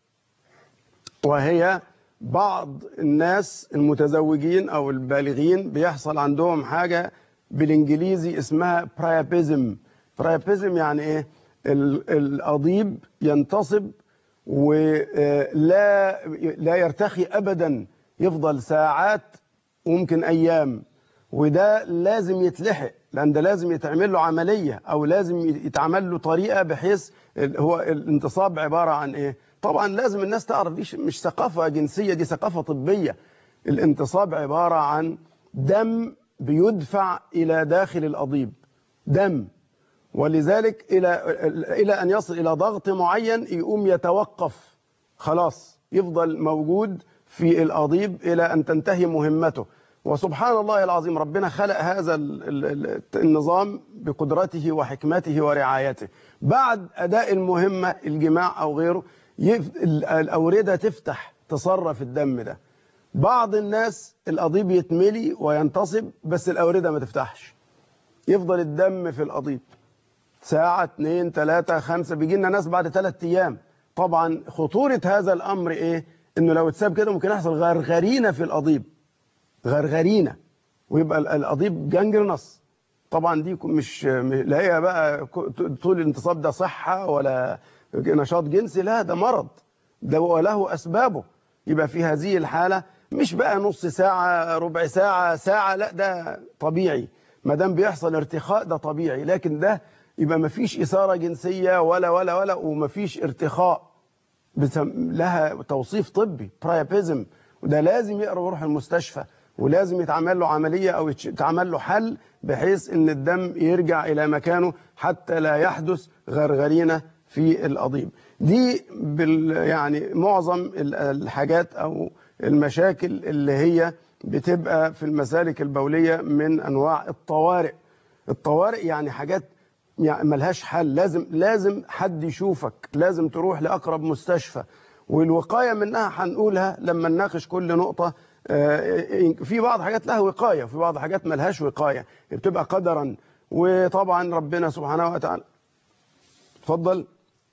وهي بعض الناس المتزوجين او البالغين بيحصل عندهم حاجه بالانجليزي اسمها برايابيزم برايابيزم يعني ايه ال- القضيب ينتصب ولا لا يرتخي ابدا يفضل ساعات وممكن ايام وده لازم يتلحق لان ده لازم يتعمل له عمليه او لازم يتعمل له طريقه بحيث ال- هو الانتصاب عباره عن ايه طبعا لازم الناس تعرف دي ش- مش ثقافه جنسيه دي ثقافه طبيه الانتصاب عباره عن دم بيدفع الى داخل القضيب دم ولذلك الى الى ان يصل الى ضغط معين يقوم يتوقف خلاص يفضل موجود في القضيب الى ان تنتهي مهمته وسبحان الله العظيم ربنا خلق هذا ال- ال- ال- النظام بقدرته وحكمته ورعايته بعد اداء المهمه الجماع او غيره يف- ال- الاورده تفتح تصرف الدم ده بعض الناس القضيب يتملي وينتصب بس الاورده ما تفتحش يفضل الدم في القضيب ساعة اتنين تلاتة خمسة بيجي لنا ناس بعد تلات أيام طبعا خطورة هذا الأمر إيه؟ إنه لو اتساب كده ممكن يحصل غرغرينة في القضيب غرغرينة ويبقى ال- القضيب جانجرنس طبعا دي مش لا هي بقى ك- طول الانتصاب ده صحة ولا نشاط جنسي لا ده مرض ده وله أسبابه يبقى في هذه الحالة مش بقى نص ساعة ربع ساعة ساعة لا ده طبيعي ما دام بيحصل ارتخاء ده طبيعي لكن ده يبقى ما فيش إثارة جنسية ولا ولا ولا وما فيش ارتخاء بتم لها توصيف طبي برايابيزم وده لازم يقرا ويروح المستشفى ولازم يتعمل له عمليه او يتش- يتعمل له حل بحيث ان الدم يرجع الى مكانه حتى لا يحدث غرغرينه في القضيب دي بال يعني معظم ال- الحاجات او المشاكل اللي هي بتبقى في المسالك البولية من أنواع الطوارئ الطوارئ يعني حاجات يعني ملهاش حل لازم لازم حد يشوفك لازم تروح لأقرب مستشفى والوقاية منها هنقولها لما نناقش كل نقطة آه، في بعض حاجات لها وقاية وفي بعض حاجات ملهاش وقاية بتبقى قدرا وطبعا ربنا سبحانه وتعالى اتفضل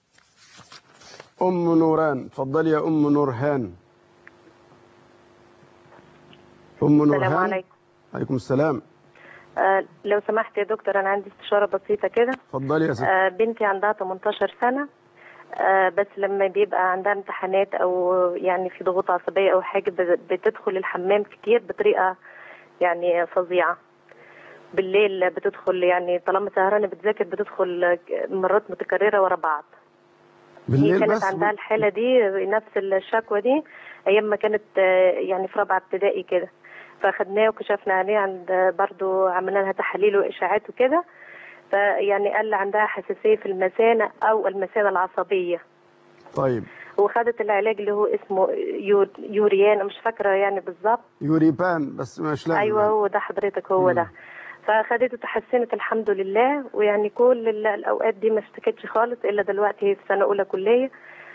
أم نوران اتفضلي يا أم نورهان أم نورهان السلام عليكم عليكم السلام آه لو سمحت يا دكتور انا عندي استشاره بسيطه كده اتفضلي يا ست آه بنتي عندها 18 سنه آه بس لما بيبقى عندها امتحانات او يعني في ضغوط عصبيه او حاجه ب- بتدخل الحمام كتير بطريقه يعني فظيعه بالليل بتدخل يعني طالما سهرانه بتذاكر بتدخل مرات متكرره ورا بعض هي بالليل كانت بس عندها الحالة دي نفس الشكوى دي أيام ما كانت آه، يعني في رابعة ابتدائي كده فأخدناه وكشفنا عليه عند برضو عملنا لها تحاليل وإشاعات وكده فيعني قال لي عندها حساسية في المثانة أو المثانة العصبية طيب وخدت العلاج اللي هو اسمه يو- يوريان مش فاكرة يعني بالظبط يوريبان بس مش لازم ايوه هو ده حضرتك هو ده فاخدته تحسنت الحمد لله ويعني كل ال- الاوقات دي ما اشتكتش خالص الا دلوقتي هي في سنه اولى كليه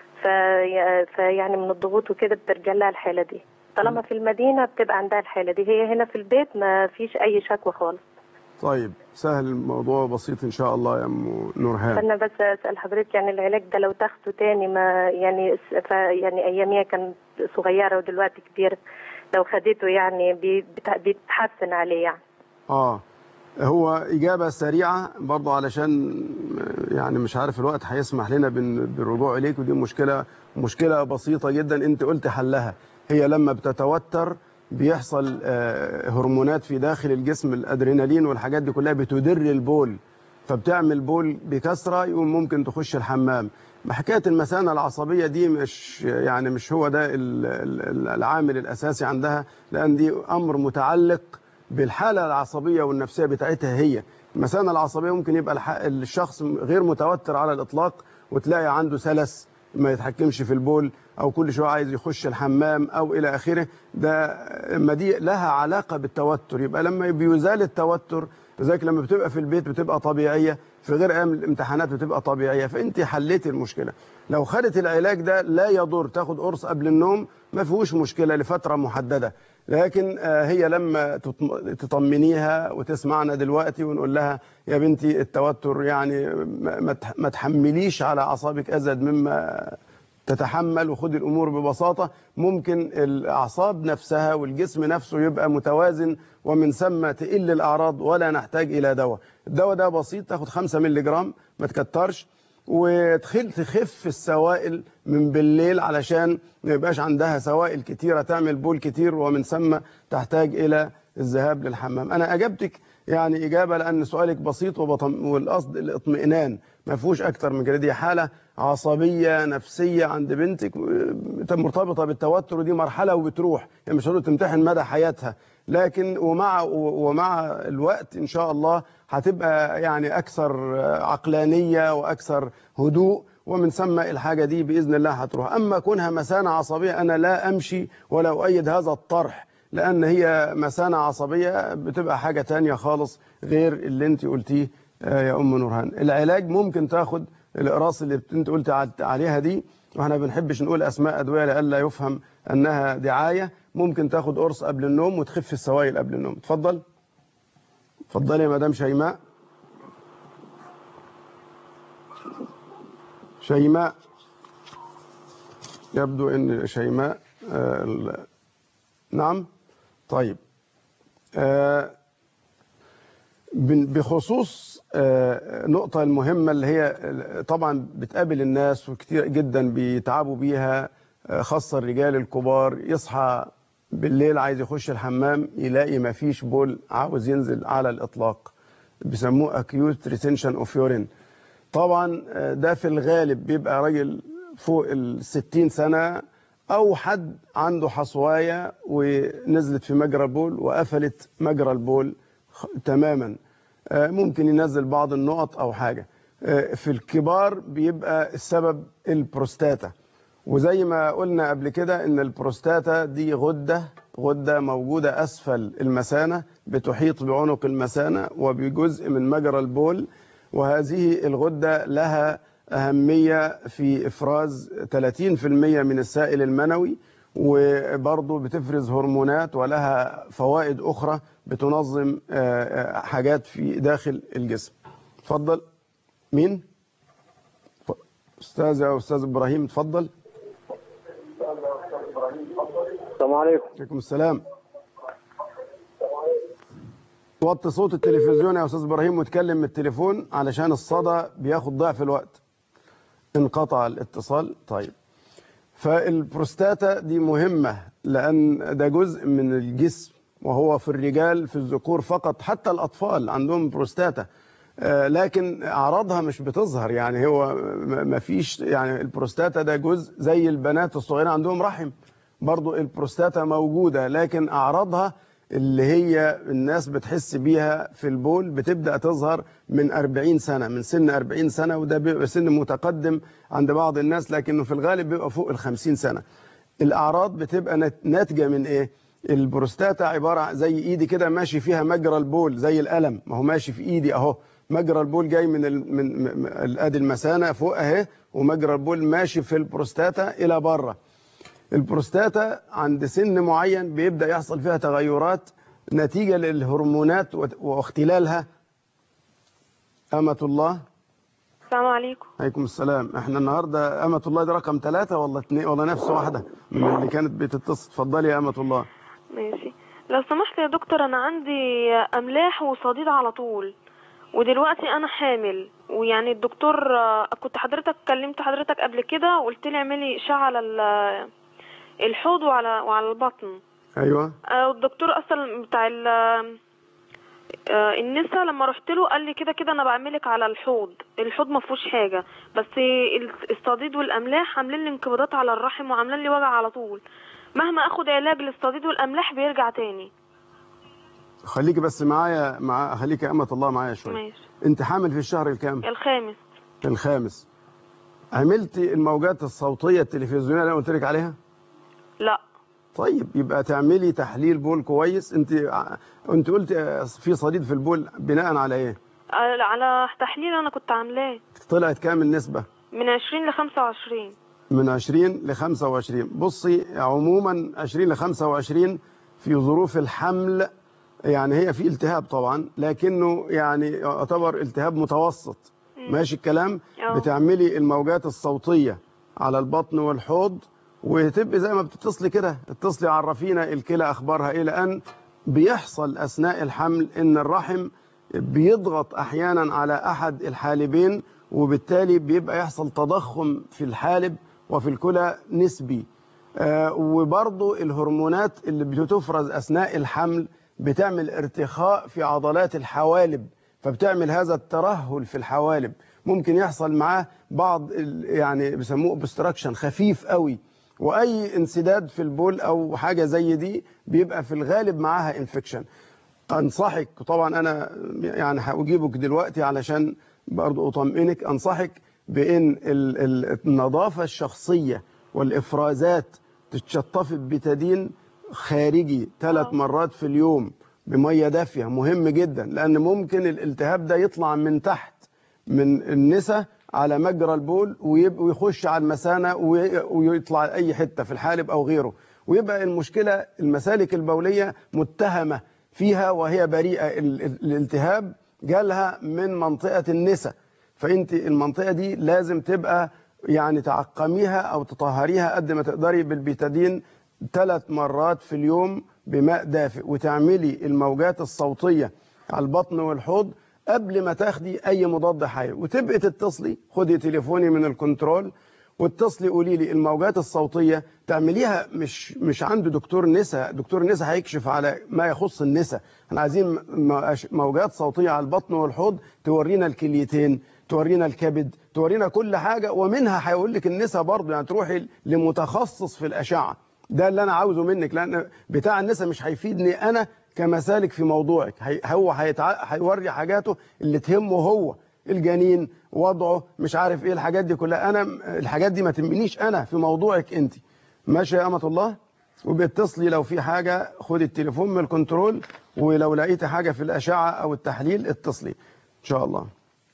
في فيعني من الضغوط وكده بترجع لها الحاله دي طالما في المدينه بتبقى عندها الحاله دي هي هنا في البيت ما فيش اي شكوى خالص طيب سهل الموضوع بسيط ان شاء الله يا ام نورهان فانا بس اسال حضرتك يعني العلاج ده لو تاخده تاني ما يعني ف يعني اياميها كانت صغيره ودلوقتي كبيره لو خدته يعني بي- بت- بيتحسن عليه يعني اه هو إجابة سريعة برضو علشان يعني مش عارف الوقت هيسمح لنا بال- بالرجوع إليك ودي مشكلة مشكلة بسيطة جدا أنت قلت حلها هي لما بتتوتر بيحصل آه، هرمونات في داخل الجسم الأدرينالين والحاجات دي كلها بتدر البول فبتعمل بول بكثرة يقوم ممكن تخش الحمام حكاية المثانة العصبية دي مش يعني مش هو ده ال- ال- العامل الأساسي عندها لأن دي أمر متعلق بالحالة العصبية والنفسية بتاعتها هي المثانة العصبية ممكن يبقى الح- الشخص غير متوتر على الإطلاق وتلاقي عنده سلس ما يتحكمش في البول أو كل شوية عايز يخش الحمام أو إلى آخره ده اما دي لها علاقة بالتوتر يبقى لما بيزال التوتر لذلك لما بتبقى في البيت بتبقى طبيعية في غير أيام الامتحانات بتبقى طبيعية فأنت حليتي المشكلة لو خدت العلاج ده لا يضر تاخد قرص قبل النوم ما فيهوش مشكلة لفترة محددة لكن آه، هي لما تطم- تطمنيها وتسمعنا دلوقتي ونقول لها يا بنتي التوتر يعني ما- ما تح- ما تحمليش على أعصابك أزيد مما تتحمل وخد الامور ببساطه ممكن الاعصاب نفسها والجسم نفسه يبقى متوازن ومن ثم تقل الاعراض ولا نحتاج الى دواء الدواء ده بسيط تاخد 5 مللي جرام ما تكترش وتخل تخف السوائل من بالليل علشان ما يبقاش عندها سوائل كتيره تعمل بول كتير ومن ثم تحتاج الى الذهاب للحمام انا اجابتك يعني اجابه لان سؤالك بسيط وبطم والقصد الاطمئنان ما فيهوش اكتر من كده دي حاله عصبيه نفسيه عند بنتك آه، مرتبطه بالتوتر ودي مرحله وبتروح يعني مش هتقدر تمتحن مدى حياتها لكن ومع ومع الوقت ان شاء الله هتبقى يعني اكثر آه، عقلانيه واكثر هدوء ومن ثم الحاجه دي باذن الله هتروح اما كونها مثانه عصبيه انا لا امشي ولا اؤيد هذا الطرح لان هي مثانه عصبيه بتبقى حاجه تانية خالص غير اللي انت قلتيه آه، يا ام نورهان العلاج ممكن تاخد الاقراص اللي انت قلت ع- عليها دي واحنا ما بنحبش نقول اسماء ادويه لئلا يفهم انها دعايه ممكن تاخد قرص قبل النوم وتخف السوائل قبل النوم اتفضل اتفضلي يا مدام شيماء شيماء يبدو ان شيماء آه، ال- نعم طيب آه، بن- بخصوص آه، نقطة المهمة اللي هي آه، طبعا بتقابل الناس وكتير جدا بيتعبوا بيها آه، خاصة الرجال الكبار يصحى بالليل عايز يخش الحمام يلاقي ما فيش بول عاوز ينزل على الإطلاق بيسموه acute retention of urine طبعا آه، ده في الغالب بيبقى راجل فوق الستين سنة أو حد عنده حصواية ونزلت في مجرى البول وقفلت مجرى البول خ- تماما آه، ممكن ينزل بعض النقط أو حاجة آه، في الكبار بيبقى السبب البروستاتا وزي ما قلنا قبل كده ان البروستاتا دي غدة غدة موجودة أسفل المثانة بتحيط بعنق المثانة وبجزء من مجرى البول وهذه الغدة لها أهمية في إفراز 30% من السائل المنوي وبرضه بتفرز هرمونات ولها فوائد أخرى بتنظم آه، آه، حاجات في داخل الجسم اتفضل مين ف- أستاذ يا أستاذ إبراهيم اتفضل السلام عليكم عليكم السلام وطي صوت التلفزيون يا استاذ ابراهيم واتكلم من التليفون علشان الصدى بياخد ضعف الوقت انقطع الاتصال طيب فالبروستاتا دي مهمة لأن ده جزء من الجسم وهو في الرجال في الذكور فقط حتى الأطفال عندهم بروستاتا آه، لكن أعراضها مش بتظهر يعني هو م- ما فيش يعني البروستاتا ده جزء زي البنات الصغيرين عندهم رحم برضو البروستاتا موجودة لكن أعراضها اللي هي الناس بتحس بيها في البول بتبدأ تظهر من 40 سنة من سن 40 سنة وده بيبقى سن متقدم عند بعض الناس لكنه في الغالب بيبقى فوق ال 50 سنة الأعراض بتبقى نت- ناتجة من إيه؟ البروستاتا عبارة عن زي إيدي كده ماشي فيها مجرى البول زي القلم ما هو ماشي في إيدي أهو مجرى البول جاي من ال... من م- م- ادي المثانه فوق اهي ومجرى البول ماشي في البروستاتا الى بره البروستاتا عند سن معين بيبدا يحصل فيها تغيرات نتيجه للهرمونات وت- واختلالها أمة الله السلام عليكم عليكم السلام احنا النهارده أمة الله دي رقم ثلاثة ولا اتنين ولا نفس واحدة من اللي كانت بتتصل اتفضلي يا أمة الله ماشي لو سمحت يا دكتور انا عندي املاح وصديد على طول ودلوقتي انا حامل ويعني الدكتور آه، كنت حضرتك كلمت حضرتك قبل كده وقلت لي اعملي اشعه على ال- الحوض وعلى وعلى البطن أيوه آه، الدكتور اصلا بتاع ال آه، النسا لما رحت له قال لي كده كده انا بعملك على الحوض الحوض ما فيهوش حاجه بس ال- الصديد والاملاح عاملين لي انقباضات على الرحم وعاملين لي وجع على طول مهما اخد علاج للصديد والاملاح بيرجع تاني خليكي بس معايا مع خليكي يا أمة الله معايا شوية ماشي أنت حامل في الشهر الكام؟ الخامس الخامس عملتي الموجات الصوتية التلفزيونية اللي أنا قلت لك عليها؟ لا طيب يبقى تعملي تحليل بول كويس انت انت قلت في صديد في البول بناء على ايه على على تحليل انا كنت عاملاه طلعت كام النسبه من 20 ل 25 من 20 ل 25 بصي عموما 20 ل 25 في ظروف الحمل يعني هي في التهاب طبعا لكنه يعني يعتبر التهاب متوسط ماشي الكلام أه. بتعملي الموجات الصوتيه على البطن والحوض وتبقي زي ما بتتصلي كده اتصلي عرفينا الكلى اخبارها ايه لان بيحصل اثناء الحمل ان الرحم بيضغط احيانا على احد الحالبين وبالتالي بيبقى يحصل تضخم في الحالب وفي الكلى نسبي آه، وبرضو الهرمونات اللي بتفرز اثناء الحمل بتعمل ارتخاء في عضلات الحوالب فبتعمل هذا الترهل في الحوالب ممكن يحصل معاه بعض ال- يعني بيسموه obstruction خفيف قوي واي انسداد في البول او حاجه زي دي بيبقى في الغالب معاها انفكشن انصحك طبعا انا يعني هجيبك دلوقتي علشان برضو اطمئنك انصحك بان ال- ال- النظافه الشخصيه والافرازات تتشطفي ببتادين خارجي ثلاث مرات في اليوم بميه دافيه مهم جدا لان ممكن الالتهاب ده يطلع من تحت من النسا على مجرى البول ويب- ويخش على المثانه وي- ويطلع اي حته في الحالب او غيره ويبقى المشكله المسالك البوليه متهمه فيها وهي بريئه ال- ال- الالتهاب جالها من منطقه النسا فانت المنطقه دي لازم تبقى يعني تعقميها او تطهريها قد ما تقدري بالبيتادين ثلاث مرات في اليوم بماء دافئ وتعملي الموجات الصوتيه على البطن والحوض قبل ما تاخدي اي مضاد حيوي وتبقي تتصلي خدي تليفوني من الكنترول واتصلي قولي لي الموجات الصوتيه تعمليها مش مش عند دكتور نسا دكتور نسا هيكشف على ما يخص النسا احنا عايزين م- موجات صوتيه على البطن والحوض تورينا الكليتين تورينا الكبد تورينا كل حاجه ومنها هيقول لك النسا برضه يعني تروحي لمتخصص في الاشعه ده اللي انا عاوزه منك لان بتاع النسا مش هيفيدني انا كمسالك في موضوعك هي هو هيتع... هيوري حاجاته اللي تهمه هو الجنين وضعه مش عارف ايه الحاجات دي كلها انا الحاجات دي ما تهمنيش انا في موضوعك انت ماشي يا امه الله وبتصلي لو في حاجة خد التليفون من الكنترول ولو لقيت حاجة في الأشعة أو التحليل اتصلي إن شاء الله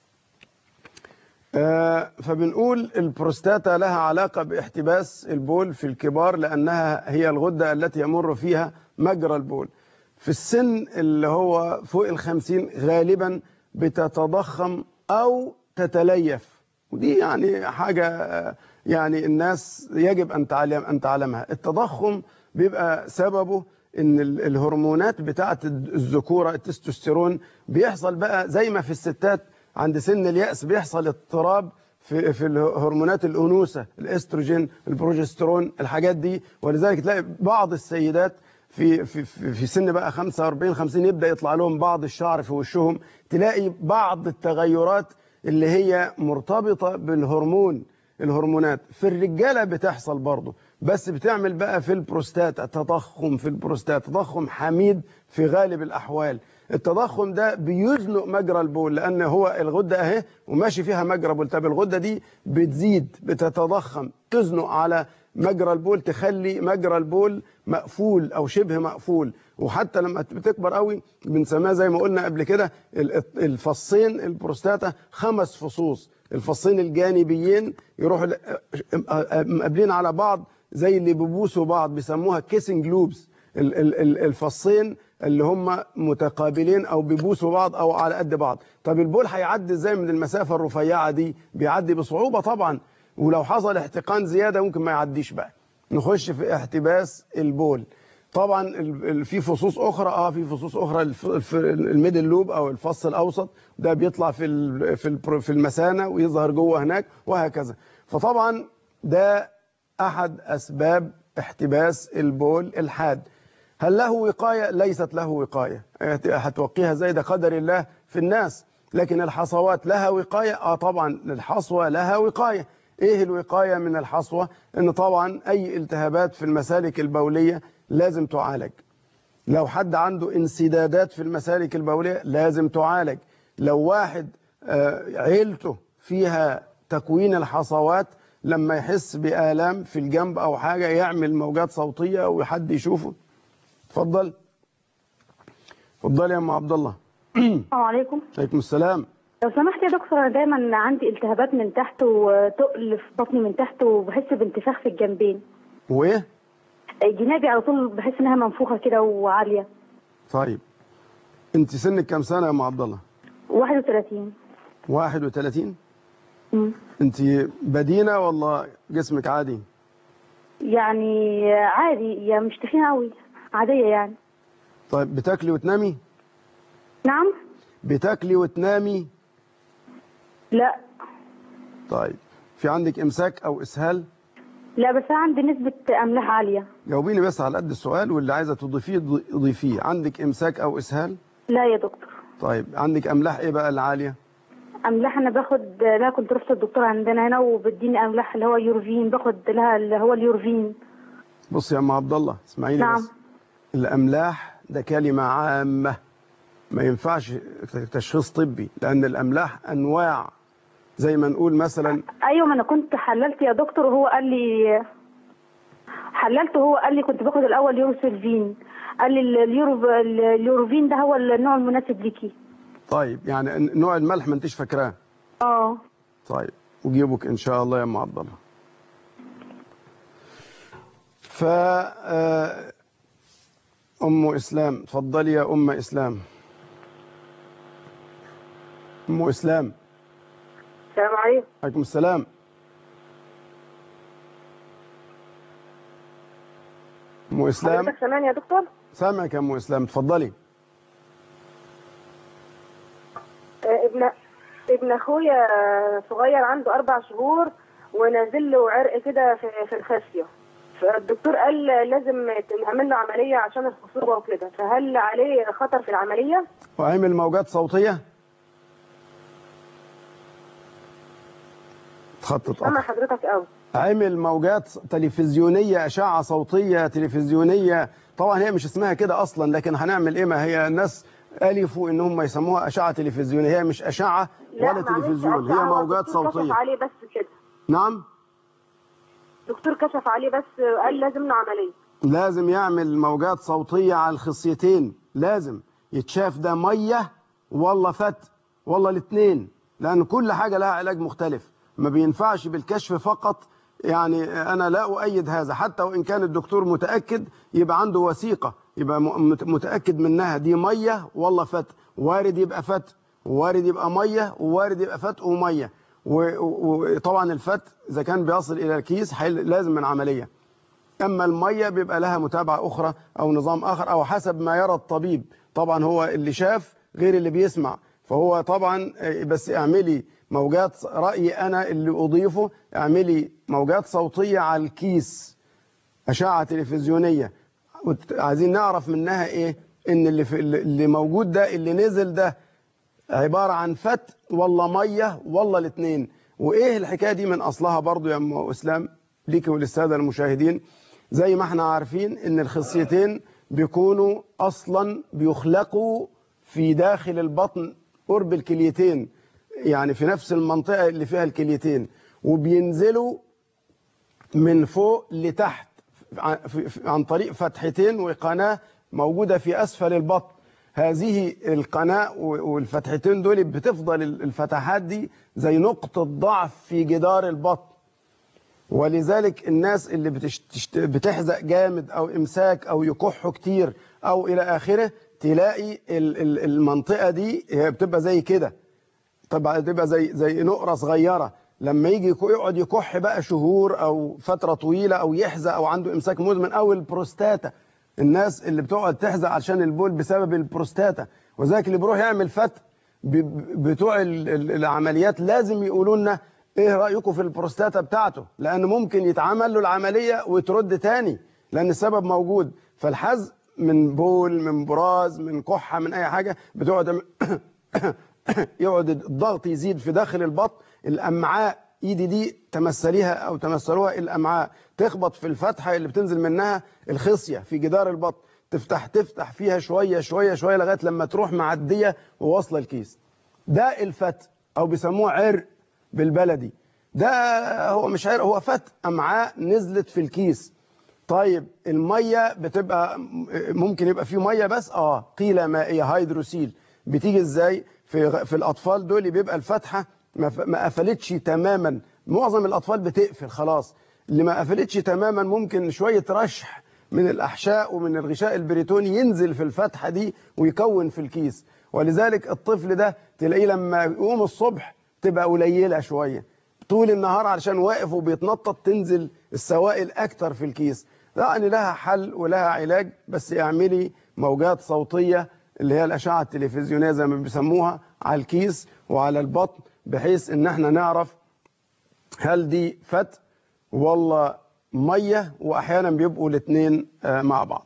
آه، فبنقول البروستاتا لها علاقة باحتباس البول في الكبار لأنها هي الغدة التي يمر فيها مجرى البول في السن اللي هو فوق الخمسين غالبا بتتضخم أو تتليف ودي يعني حاجة آه، يعني الناس يجب أن تعلم أن تعلمها التضخم بيبقى سببه ان ال- الهرمونات بتاعه الذكوره التستوستيرون بيحصل بقى زي ما في الستات عند سن اليأس بيحصل اضطراب في في الهرمونات الانوثه الاستروجين البروجسترون الحاجات دي ولذلك تلاقي بعض السيدات في في في في سن بقى 45 50 يبدا يطلع لهم بعض الشعر في وشهم تلاقي بعض التغيرات اللي هي مرتبطه بالهرمون الهرمونات في الرجاله بتحصل برضه بس بتعمل بقى في البروستاتا تضخم في البروستاتا تضخم حميد في غالب الاحوال التضخم ده بيزنق مجرى البول لان هو الغده اهي وماشي فيها مجرى بول طب الغده دي بتزيد بتتضخم تزنق على مجرى البول تخلي مجرى البول مقفول او شبه مقفول وحتى لما بتكبر قوي بنسميها زي ما قلنا قبل كده ال- الفصين البروستاتا خمس فصوص الفصين الجانبيين يروحوا ل- مقابلين على بعض زي اللي بيبوسوا بعض بيسموها كيسنج لوبس الفصين اللي هم متقابلين او بيبوسوا بعض او على قد بعض طب البول هيعدي ازاي من المسافه الرفيعه دي بيعدي بصعوبه طبعا ولو حصل احتقان زياده ممكن ما يعديش بقى نخش في احتباس البول طبعا ال- ال- في فصوص اخرى اه في فصوص اخرى الف- الف- الميدل لوب او الفص الاوسط ده بيطلع في ال- في البر- في المثانه ويظهر جوه هناك وهكذا فطبعا ده احد اسباب احتباس البول الحاد هل له وقايه ليست له وقايه هت- هتوقيها زي ده قدر الله في الناس لكن الحصوات لها وقايه اه طبعا الحصوه لها وقايه ايه الوقايه من الحصوه ان طبعا اي التهابات في المسالك البوليه لازم تعالج لو حد عنده انسدادات في المسالك البوليه لازم تعالج لو واحد آه، عيلته فيها تكوين الحصوات لما يحس بآلام في الجنب أو حاجة يعمل موجات صوتية وحد يشوفه اتفضل اتفضل يا أم عبد الله السلام عليكم عليكم السلام لو سمحت يا دكتور انا دايما عندي التهابات من تحت وتقل في بطني من تحت وبحس بانتفاخ في الجنبين وإيه جنابي على طول بحس انها منفوخه كده وعاليه طيب أنت سنك كام سنة يا أم عبد الله 31 31 مم. أنت بدينة ولا جسمك عادي يعني عادي يا مش تخينه قوي عاديه يعني طيب بتاكلي وتنامي نعم بتاكلي وتنامي لا طيب في عندك إمساك أو إسهال لا بس أنا عندي نسبه املاح عاليه جاوبيني بس على قد السؤال واللي عايزه تضيفيه ض- ضيفيه عندك امساك او اسهال لا يا دكتور طيب عندك املاح ايه بقى العاليه املاح انا باخد لا كنت رحت الدكتور عندنا هنا وبديني املاح اللي هو يورفين باخد لها اللي هو اليورفين بص يا ام عبد الله اسمعيني نعم. بس الاملاح ده كلمه عامه ما ينفعش تشخيص طبي لان الاملاح انواع زي ما نقول مثلا ايوه ما انا كنت حللت يا دكتور وهو قال لي حللت وهو قال لي كنت باخد الاول يوروسلفين قال لي اليورو اليوروفين ده هو النوع المناسب ليكي طيب يعني نوع الملح ما انتش فاكراه اه طيب وجيبك ان شاء الله يا ام عبد الله ف آه، ام اسلام اتفضلي يا ام اسلام ام اسلام السلام عليكم عليكم السلام ام اسلام حضرتك سامعني يا دكتور سامعك يا ام اسلام اتفضلي آه، ابن ابن اخويا صغير عنده اربع شهور ونازل له عرق كده في في الخصيه فالدكتور قال لازم نعمل له عمليه عشان الخصوبه وكده فهل عليه خطر في العمليه؟ وعمل موجات صوتيه تخطط سامع حضرتك قوي عمل موجات تلفزيونية أشعة صوتية تلفزيونية طبعا هي مش اسمها كده أصلا لكن هنعمل إيه ما هي الناس ألفوا إن هم يسموها أشعة تلفزيونية هي مش أشعة ولا معلش، تلفزيون هي أشعة، موجات الدكتور كشف صوتية عليه بس كده نعم الدكتور كشف عليه بس قال لازم له عمليه لازم يعمل موجات صوتية على الخصيتين لازم يتشاف ده مية والله فت والله الاثنين لأن كل حاجة لها علاج مختلف ما بينفعش بالكشف فقط يعني أنا لا أؤيد هذا حتى وإن كان الدكتور متأكد يبقى عنده وثيقة يبقى م- مت- متأكد منها دي مية والله فت وارد يبقى فت وارد يبقى مية ووارد يبقى فت ومية و- و- وطبعا الفت إذا كان بيصل إلى الكيس حي- لازم من عملية أما المية بيبقى لها متابعة أخرى أو نظام آخر أو حسب ما يرى الطبيب طبعا هو اللي شاف غير اللي بيسمع فهو طبعا آه، بس اعملي موجات رأيي أنا اللي أضيفه اعملي موجات صوتية على الكيس أشعة تلفزيونية وت- عايزين نعرف منها إيه إن اللي, في اللي موجود ده اللي نزل ده عبارة عن فت والله مية والله الاثنين وإيه الحكاية دي من أصلها برضو يا أم إسلام ليك وللسادة المشاهدين زي ما احنا عارفين إن الخصيتين بيكونوا أصلا بيخلقوا في داخل البطن قرب الكليتين يعني في نفس المنطقة اللي فيها الكليتين وبينزلوا من فوق لتحت عن- في- في- عن طريق فتحتين وقناة موجودة في أسفل البطن هذه القناة و- والفتحتين دول بتفضل ال- الفتحات دي زي نقطة ضعف في جدار البطن ولذلك الناس اللي بتشت... بتحزق جامد أو إمساك أو يكحوا كتير أو إلى آخره تلاقي ال- ال- المنطقة دي هي بتبقى زي كده طبعا تبقى زي زي نقرة صغيرة لما يجي يكو- يقعد يكح بقى شهور او فترة طويلة او يحزق او عنده امساك مزمن او البروستاتا الناس اللي بتقعد تحزق عشان البول بسبب البروستاتا وذلك اللي بيروح يعمل فتح ب- ب- بتوع ال- ال- العمليات لازم يقولوا لنا ايه رأيكم في البروستاتا بتاعته لان ممكن يتعمل له العملية وترد تاني لان السبب موجود فالحزق من بول من براز من كحة من اي حاجة بتقعد يقعد الضغط يزيد في داخل البطن الامعاء ايدي دي تمثليها او تمثلوها الامعاء تخبط في الفتحه اللي بتنزل منها الخصيه في جدار البطن تفتح تفتح فيها شويه شويه شويه لغايه لما تروح معديه وواصله الكيس ده الفت او بيسموه عرق بالبلدي ده هو مش عرق هو فت امعاء نزلت في الكيس طيب الميه بتبقى ممكن يبقى فيه ميه بس اه قيله مائيه هيدروسيل بتيجي ازاي في في الاطفال دول بيبقى الفتحه ما ف- ما قفلتش تماما معظم الاطفال بتقفل خلاص اللي ما قفلتش تماما ممكن شويه رشح من الاحشاء ومن الغشاء البريتوني ينزل في الفتحه دي ويكون في الكيس ولذلك الطفل ده تلاقيه لما يقوم الصبح تبقى قليله شويه طول النهار علشان واقف وبيتنطط تنزل السوائل اكتر في الكيس يعني لها حل ولها علاج بس اعملي موجات صوتيه اللي هي الاشعه التلفزيونيه زي ما بيسموها على الكيس وعلى البطن بحيث ان احنا نعرف هل دي فت والله ميه واحيانا بيبقوا الاثنين مع بعض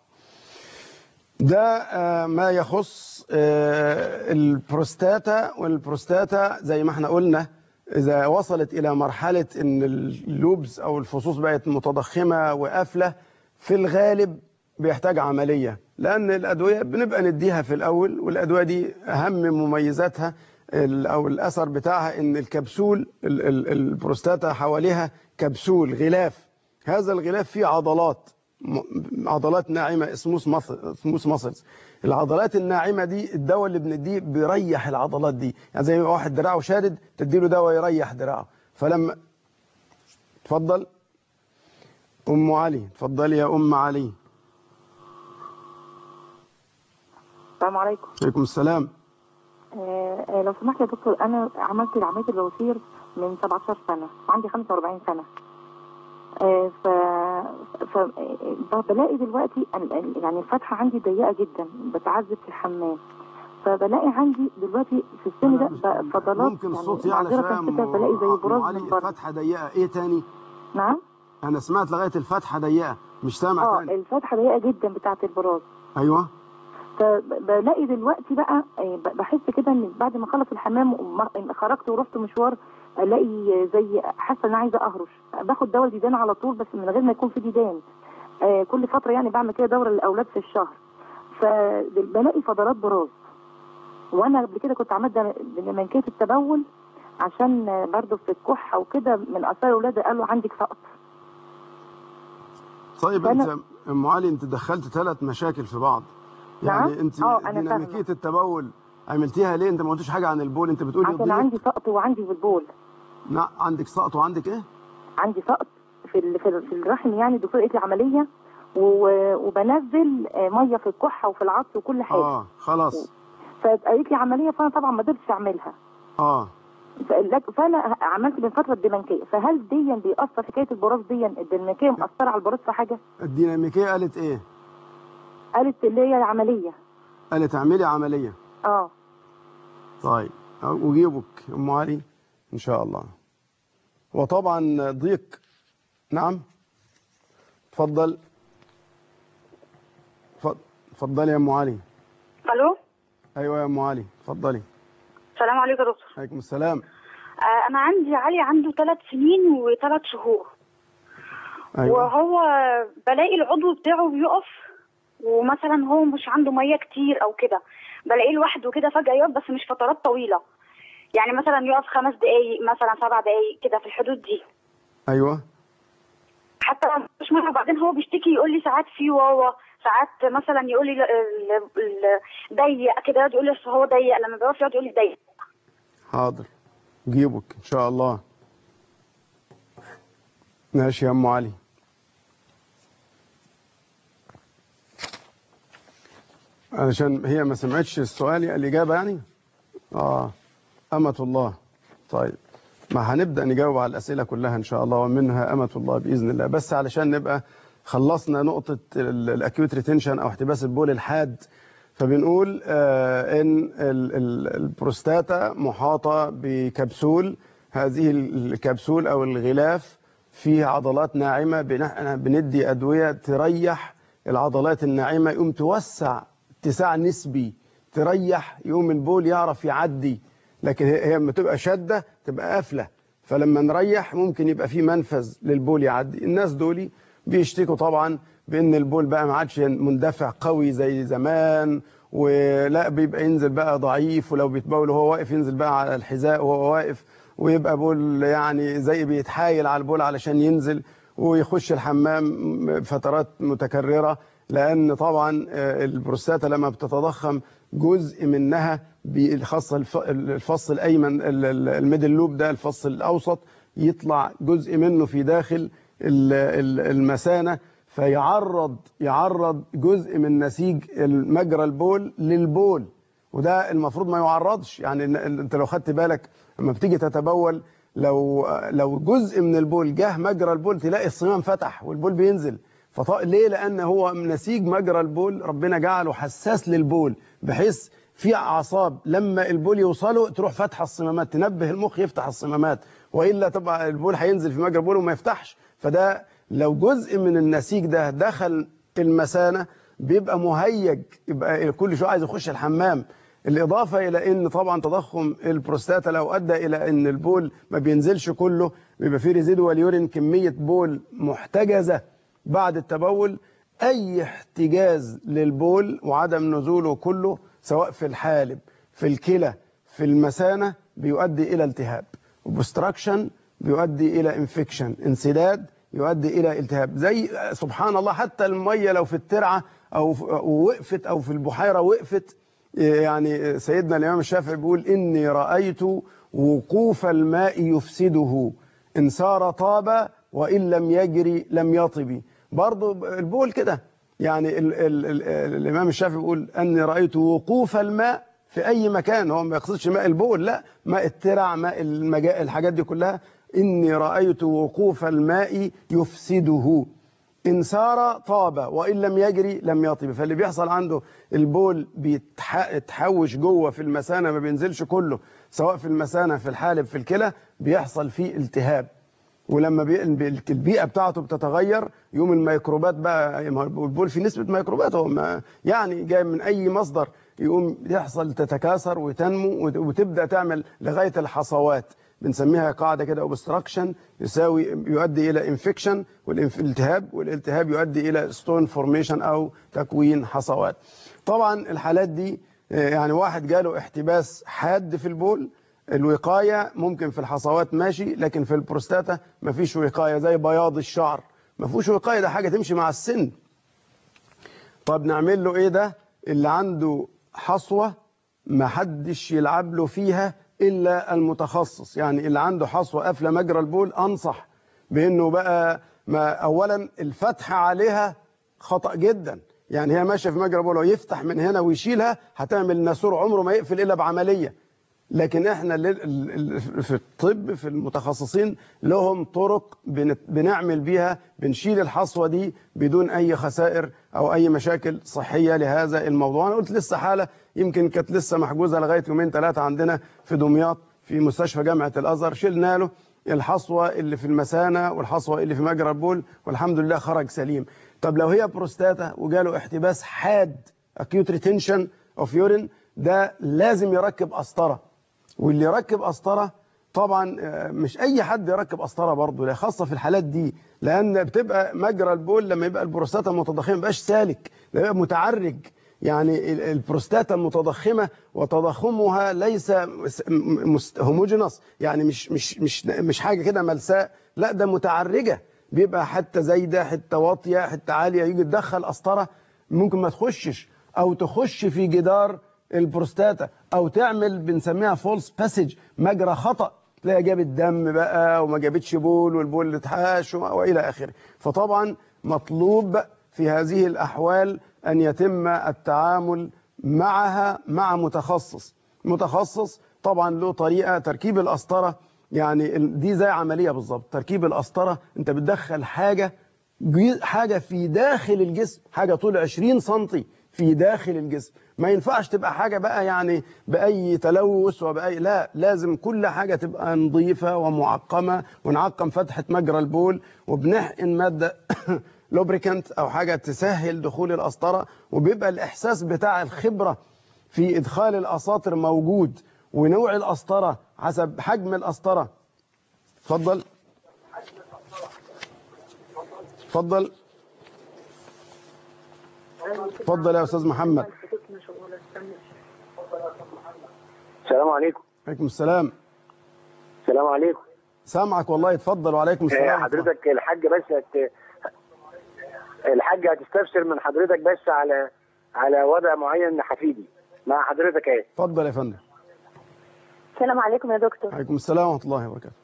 ده آه، ما يخص آه، البروستاتا والبروستاتا زي ما احنا قلنا إذا وصلت إلى مرحلة إن اللوبز أو الفصوص بقت متضخمة وقافلة في الغالب بيحتاج عملية لأن الأدوية بنبقى نديها في الأول والأدوية دي أهم مميزاتها ال- أو الأثر بتاعها إن الكبسول ال- ال- البروستاتا حواليها كبسول غلاف هذا الغلاف فيه عضلات م- عضلات ناعمة اسموس ماسل سموث ماسلز العضلات الناعمة دي الدواء اللي بنديه بيريح العضلات دي يعني زي ما يبقى واحد دراعه شادد تديله دواء يريح دراعه فلما اتفضل أم علي اتفضلي يا أم علي السلام عليكم عليكم السلام آه آه، لو سمحت يا دكتور انا عملت عمليه البواسير من 17 سنه وعندي 45 سنه آه ف... ف... آه، بلاقي دلوقتي ال- ال- يعني الفتحه عندي ضيقه جدا بتعذب في الحمام فبلاقي عندي دلوقتي في السن ده ب- فضلات ممكن الصوت يعني يعلى معذرة شوية كده بلاقي زي أم براز علي من بره الفتحة ضيقة إيه تاني؟ نعم أنا سمعت لغاية الفتحة ضيقة مش سامع اه تاني الفتحه ضيقه جدا بتاعه البراز أيوه فبلاقي دلوقتي بقى آه، ب- بحس كده ان بعد ما اخلص الحمام وم- خرجت ورحت مشوار الاقي زي حاسه ان انا عايزه اهرش باخد دواء ديدان على طول بس من غير ما يكون في ديدان آه، كل فتره يعني بعمل كده دوره للاولاد في الشهر فبلاقي فضلات براز وانا قبل كده كنت عملت منكيه التبول عشان آه، برضه في الكحه وكده من اثار الاولاد قالوا عندك سقط طيب فأنا- انت ام علي انت دخلت ثلاث مشاكل في بعض يعني نعم؟ انت آه، أنا ديناميكيه التبول عملتيها ليه انت ما قلتيش حاجه عن البول انت بتقولي عشان الضيق. عندي سقط وعندي بالبول لا عندك سقط وعندك ايه عندي سقط في ال- في, ال- في الرحم يعني الدكتور قالت لي عمليه و- وبنزل آه، ميه في الكحه وفي العطس وكل حاجه اه خلاص فقالت لي عمليه فانا طبعا ما قدرتش اعملها اه فلك- فانا عملت من فتره الديمنكيه فهل ديا بيأثر حكايه البراز ديا الديمنكيه مأثره على البراز في حاجه؟ الديناميكيه قالت ايه قالت اللي هي العمليه قالت اعملي عمليه اه طيب اجيبك ام علي ان شاء الله وطبعا ضيق نعم اتفضل اتفضل- اتفضلي يا ام علي الو ايوه يا ام علي اتفضلي السلام عليكم يا دكتور عليكم السلام آه انا عندي علي عنده ثلاث سنين وثلاث شهور ايوه وهو بلاقي العضو بتاعه بيقف ومثلا هو مش عنده ميه كتير او كده بلاقيه لوحده كده فجاه يقف بس مش فترات طويله يعني مثلا يقف خمس دقايق مثلا سبع دقايق كده في الحدود دي ايوه حتى مش مره بعدين هو بيشتكي يقول لي ساعات في واوا ساعات مثلا يقول لي ال- ال- ال- ضيق كده يقعد يقول لي أصل هو ضيق لما بيقف يقعد يقول لي ضيق حاضر جيبك ان شاء الله ماشي يا ام علي علشان هي ما سمعتش السؤال الاجابه يعني اه امه الله طيب ما هنبدا نجاوب على الاسئله كلها ان شاء الله ومنها امه الله باذن الله بس علشان نبقى خلصنا نقطه الاكيوت ريتنشن او احتباس البول الحاد فبنقول آه ان ال- ال- البروستاتا محاطه بكبسول هذه الكبسول او الغلاف فيه عضلات ناعمه بن- بندي ادويه تريح العضلات الناعمه يقوم توسع اتساع نسبي تريح يقوم البول يعرف يعدي لكن هي هي لما تبقى شاده تبقى قافله فلما نريح ممكن يبقى في منفذ للبول يعدي الناس دول بيشتكوا طبعا بان البول بقى ما عادش مندفع قوي زي زمان ولا بيبقى ينزل بقى ضعيف ولو بيتبول وهو واقف ينزل بقى على الحذاء وهو واقف ويبقى بول يعني زي بيتحايل على البول علشان ينزل ويخش الحمام فترات متكررة لأن طبعا آه، البروستاتا لما بتتضخم جزء منها خاصة الفص الأيمن ال- ال- الميدل لوب ده الفص الأوسط يطلع جزء منه في داخل ال- ال- المثانة فيعرض يعرض جزء من نسيج مجرى البول للبول وده المفروض ما يعرضش يعني إن- انت لو خدت بالك لما بتيجي تتبول لو لو جزء من البول جه مجرى البول تلاقي الصمام فتح والبول بينزل فط... ليه لان هو نسيج مجرى البول ربنا جعله حساس للبول بحيث في اعصاب لما البول يوصله تروح فاتحه الصمامات تنبه المخ يفتح الصمامات والا طبعا البول هينزل في مجرى البول وما يفتحش فده لو جزء من النسيج ده دخل المثانه بيبقى مهيج يبقى كل شويه عايز يخش الحمام الإضافة إلى أن طبعا تضخم البروستاتا لو أدى إلى أن البول ما بينزلش كله بيبقى فيه ريزيدوال يورين كمية بول محتجزة بعد التبول أي احتجاز للبول وعدم نزوله كله سواء في الحالب في الكلى في المثانة بيؤدي إلى التهاب وبستراكشن بيؤدي إلى انفكشن انسداد يؤدي إلى التهاب زي سبحان الله حتى المية لو في الترعة أو وقفت أو في البحيرة وقفت يعني سيدنا الإمام الشافعي بيقول إني رأيت وقوف الماء يفسده إن سار طاب وإن لم يجري لم يطب برضو البول كده يعني ال ال ال الإمام الشافعي بيقول أني رأيت وقوف الماء في أي مكان هو ما يقصدش ماء البول لا ماء الترع ماء المجا... الحاجات دي كلها إني رأيت وقوف الماء يفسده إن سار طاب وإن لم يجري لم يطب فاللي بيحصل عنده البول بيتحوش جوه في المثانة ما بينزلش كله سواء في المثانة في الحالب في الكلى بيحصل فيه التهاب ولما بي... البيئة بتاعته بتتغير يوم الميكروبات بقى البول فيه نسبة ميكروبات هو ما يعني جاي من أي مصدر يقوم يحصل تتكاثر وتنمو وتبدأ تعمل لغاية الحصوات بنسميها قاعدة كده اوبستراكشن يساوي يؤدي إلى انفكشن والالتهاب والالتهاب يؤدي إلى ستون فورميشن أو تكوين حصوات طبعا الحالات دي يعني واحد جاله احتباس حاد في البول الوقاية ممكن في الحصوات ماشي لكن في البروستاتا مفيش وقاية زي بياض الشعر ما فيهوش وقايه ده حاجه تمشي مع السن طب نعمل له ايه ده اللي عنده حصوه ما حدش يلعب له فيها الا المتخصص يعني اللي عنده حصوه قافله مجرى البول انصح بانه بقى ما اولا الفتح عليها خطا جدا يعني هي ماشيه في مجرى البول ويفتح من هنا ويشيلها هتعمل ناسور عمره ما يقفل الا بعمليه لكن احنا لل- ال- ال- في الطب في المتخصصين لهم طرق بن- بنعمل بيها بنشيل الحصوه دي بدون اي خسائر او اي مشاكل صحيه لهذا الموضوع انا قلت لسه حاله يمكن كانت لسه محجوزه لغايه يومين ثلاثه عندنا في دمياط في مستشفى جامعه الازهر شلنا له الحصوه اللي في المثانه والحصوه اللي في مجرى البول والحمد لله خرج سليم طب لو هي بروستاتا وجاله احتباس حاد acute retention of urine ده لازم يركب قسطره واللي يركب قسطره طبعا آه، مش اي حد يركب قسطره برضه لا خاصه في الحالات دي لان بتبقى مجرى البول لما يبقى البروستاتا متضخمه ما يبقاش سالك ده يبقى متعرج يعني ال- البروستاتا المتضخمه وتضخمها ليس هوموجينس يعني مش مش مش مش حاجه كده ملساء لا ده متعرجه بيبقى حته زايده حته واطيه حته عاليه يجي تدخل قسطره ممكن ما تخشش او تخش في جدار البروستاتا او تعمل بنسميها فولس باسج مجرى خطا تلاقيها جابت دم بقى وما جابتش بول والبول اللي اتحاش والى اخره فطبعا مطلوب في هذه الاحوال ان يتم التعامل معها مع متخصص متخصص طبعا له طريقه تركيب القسطره يعني ال- دي زي عمليه بالظبط تركيب القسطره انت بتدخل حاجه جي- حاجه في داخل الجسم حاجه طول 20 سنتي في داخل الجسم ما ينفعش تبقى حاجه بقى يعني باي تلوث وباي لا لازم كل حاجه تبقى نظيفه ومعقمه ونعقم فتحه مجرى البول وبنحقن ماده لوبريكانت او حاجه تسهل دخول القسطره وبيبقى الاحساس بتاع الخبره في ادخال الاساطر موجود ونوع القسطره حسب حجم القسطره اتفضل اتفضل اتفضل يا استاذ محمد السلام عليكم عليكم السلام السلام عليكم سامعك والله اتفضل وعليكم آه، السلام حضرتك الحاج بس هت... الحاج هتستفسر من حضرتك بس على على وضع معين حفيدي مع حضرتك ايه اتفضل يا فندم السلام عليكم يا دكتور عليكم السلام ورحمه الله وبركاته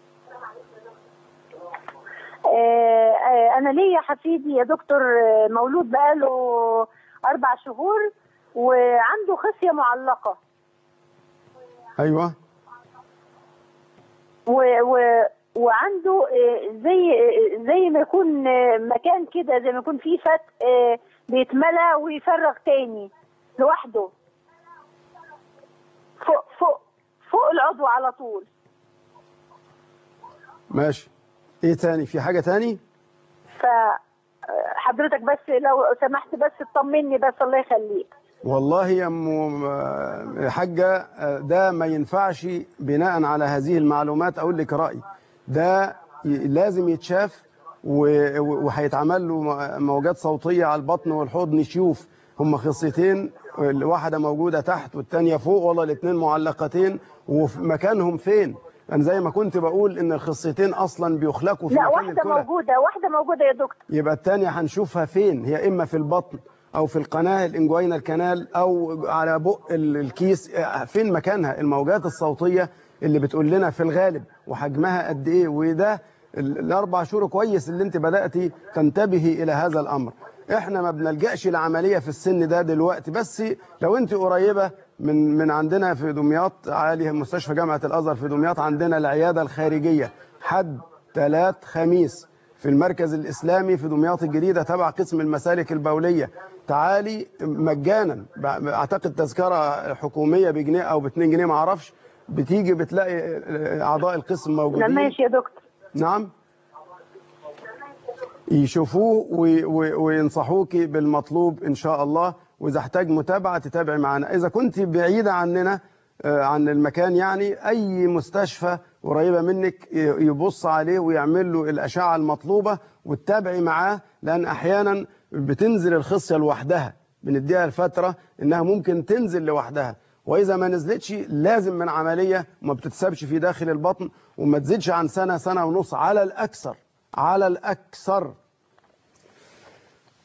آه، آه، انا ليا حفيدي يا دكتور آه، مولود بقاله اربع شهور وعنده خصيه معلقه ايوه و و وعنده آه، زي آه، زي ما يكون آه، مكان كده زي ما يكون فيه فتق آه، بيتملى ويفرغ تاني لوحده فوق فوق فوق العضو على طول ماشي ايه تاني في حاجه تاني فحضرتك بس لو سمحت بس تطمني بس الله يخليك والله يا ام آه، حاجه آه، ده ما ينفعش بناء على هذه المعلومات اقول لك رايي ده ي- لازم يتشاف و- و- وهيتعمل له م- موجات صوتيه على البطن والحوض نشوف هم خصيتين واحده موجوده تحت والثانيه فوق والله الاثنين معلقتين وفي مكانهم فين انا زي ما كنت بقول ان الخصيتين اصلا بيخلقوا في لا مكان واحده الكلى موجوده واحده موجوده يا دكتور يبقى الثانية هنشوفها فين هي إما في البطن أو في القناة الإنجوينال كانال أو على بق ال- الكيس آه، فين مكانها الموجات الصوتية اللي بتقول لنا في الغالب وحجمها قد إيه وده ال- الأربع شهور كويس اللي أنت بدأتي تنتبهي إلى هذا الأمر إحنا ما بنلجأش لعملية في السن ده دلوقتي بس لو أنت قريبة من من عندنا في دمياط عالي مستشفى جامعة الأزهر في دمياط عندنا العيادة الخارجية حد ثلاث خميس في المركز الإسلامي في دمياط الجديدة تبع قسم المسالك البولية تعالي مجانا ب- أعتقد تذكرة حكومية بجنيه أو باتنين جنيه معرفش بتيجي بتلاقي أعضاء القسم لا موجودين ماشي يا دكتور نعم يشوفوه وي- وي- وينصحوك بالمطلوب إن شاء الله وإذا احتاج متابعة تتابعي معنا إذا كنت بعيدة عننا آه، عن المكان يعني أي مستشفى قريبة منك ي- يبص عليه ويعمل له الأشعة المطلوبة وتتابعي معاه لأن أحيانا بتنزل الخصية لوحدها بنديها الفترة إنها ممكن تنزل لوحدها وإذا ما نزلتش لازم من عملية وما بتتسابش في داخل البطن وما تزيدش عن سنة سنة ونص على الأكثر على الأكثر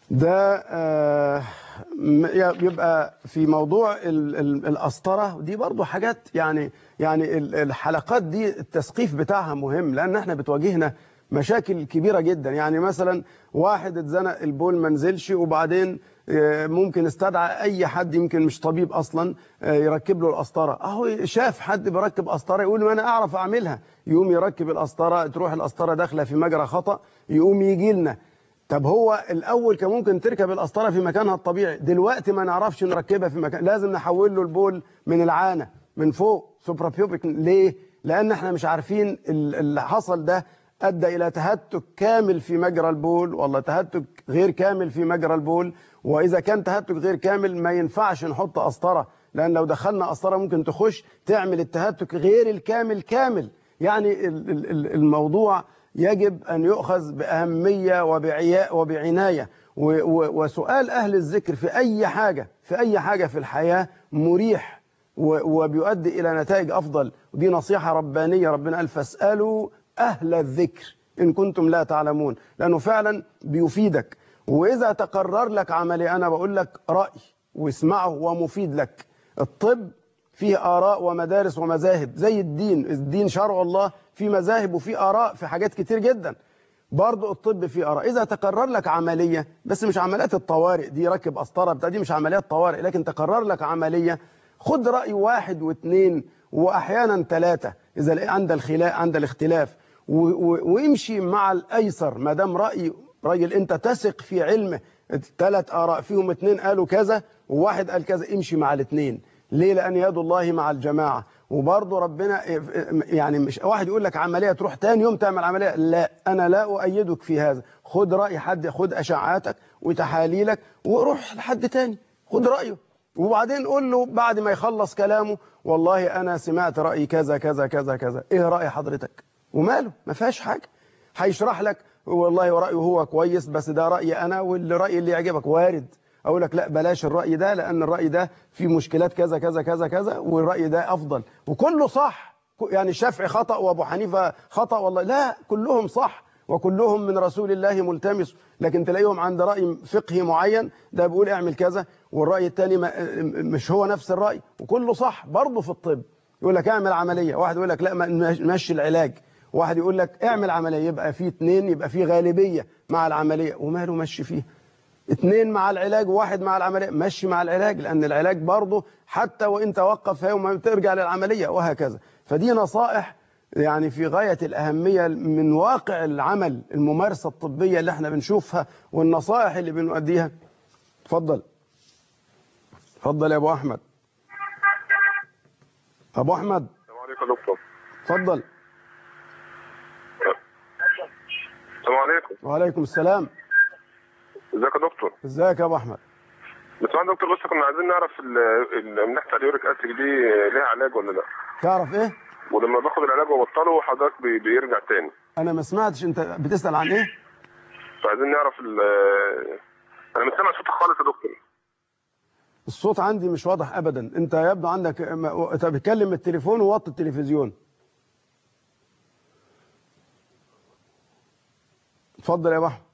ده آه، م- يبقى في موضوع ال- ال- القسطره دي برضو حاجات يعني يعني ال- الحلقات دي التثقيف بتاعها مهم لان احنا بتواجهنا مشاكل كبيره جدا يعني مثلا واحد اتزنق البول ما نزلش وبعدين آه، ممكن استدعى اي حد يمكن مش طبيب اصلا آه، يركب له القسطره اهو شاف حد بيركب قسطره يقول ما انا اعرف اعملها يقوم يركب القسطره تروح القسطره داخله في مجرى خطا يقوم يجي لنا طب هو الاول كان ممكن تركب القسطره في مكانها الطبيعي دلوقتي ما نعرفش نركبها في مكان لازم نحول له البول من العانه من فوق سوبرا بيوبيك ليه لان احنا مش عارفين ال- اللي حصل ده ادى الى تهتك كامل في مجرى البول والله تهتك غير كامل في مجرى البول واذا كان تهتك غير كامل ما ينفعش نحط قسطره لان لو دخلنا قسطره ممكن تخش تعمل التهتك غير الكامل كامل يعني ال- ال- ال- الموضوع يجب أن يؤخذ بأهمية وبعياء وبعناية و- و- وسؤال أهل الذكر في أي حاجة في أي حاجة في الحياة مريح و- وبيؤدي إلى نتائج أفضل ودي نصيحة ربانية ربنا قال فاسألوا أهل الذكر إن كنتم لا تعلمون لأنه فعلا بيفيدك وإذا تقرر لك عملي أنا بقول لك رأي واسمعه ومفيد لك الطب فيه آراء ومدارس ومذاهب زي الدين الدين شرع الله في مذاهب وفي آراء في حاجات كتير جدا برضه الطب فيه آراء إذا تقرر لك عملية بس مش عمليات الطوارئ دي ركب قسطرة بتاع دي مش عمليات طوارئ لكن تقرر لك عملية خد رأي واحد واثنين وأحيانا ثلاثة إذا لقيت عند الخلاف عند الاختلاف و- و- وامشي مع الأيسر ما دام رأي راجل أنت تثق في علمه ثلاث آراء فيهم اثنين قالوا كذا وواحد قال كذا امشي مع الاثنين ليه لأن يد الله مع الجماعة وبرضه ربنا يعني مش واحد يقول لك عملية تروح تاني يوم تعمل عملية لا أنا لا أؤيدك في هذا خد رأي حد خد أشعاعاتك وتحاليلك وروح لحد تاني خد رأيه وبعدين قول له بعد ما يخلص كلامه والله أنا سمعت رأي كذا كذا كذا كذا إيه رأي حضرتك وماله ما فيهاش حاجة هيشرح لك والله رأيه هو كويس بس ده رأيي أنا والرأي اللي يعجبك وارد اقول لك لا بلاش الراي ده لان الراي ده فيه مشكلات كذا كذا كذا كذا والراي ده افضل وكله صح يعني الشافعي خطا وابو حنيفه خطا والله لا كلهم صح وكلهم من رسول الله ملتمس لكن تلاقيهم عند راي فقهي معين ده بيقول اعمل كذا والراي الثاني مش هو نفس الراي وكله صح برضه في الطب يقول لك اعمل عمليه واحد يقول لك لا مشي العلاج واحد يقول لك اعمل عمليه يبقى في اثنين يبقى في غالبيه مع العمليه وماله مشي فيها اثنين مع العلاج وواحد مع العملية مشي مع العلاج لأن العلاج برضه حتى وإن توقف يوم ترجع للعملية وهكذا فدي نصائح يعني في غاية الأهمية من واقع العمل الممارسة الطبية اللي احنا بنشوفها والنصائح اللي بنؤديها اتفضل اتفضل يا أبو أحمد أبو أحمد السلام عليكم يا دكتور اتفضل السلام عليكم وعليكم السلام ازيك يا دكتور ازيك يا أبو أحمد بس يا دكتور بس كنا عايزين نعرف ال- ال- مناحة اليوريك اسيد دي ليها علاج ولا لا تعرف إيه ولما باخد العلاج وبطله حضرتك بي- بيرجع تاني أنا ما سمعتش أنت بتسأل عن إيه فعايزين نعرف ال انا مش سامع صوتك خالص يا دكتور الصوت عندي مش واضح ابدا انت يبدو عندك ما- انت بتكلم التليفون ووطي التلفزيون اتفضل يا ابو احمد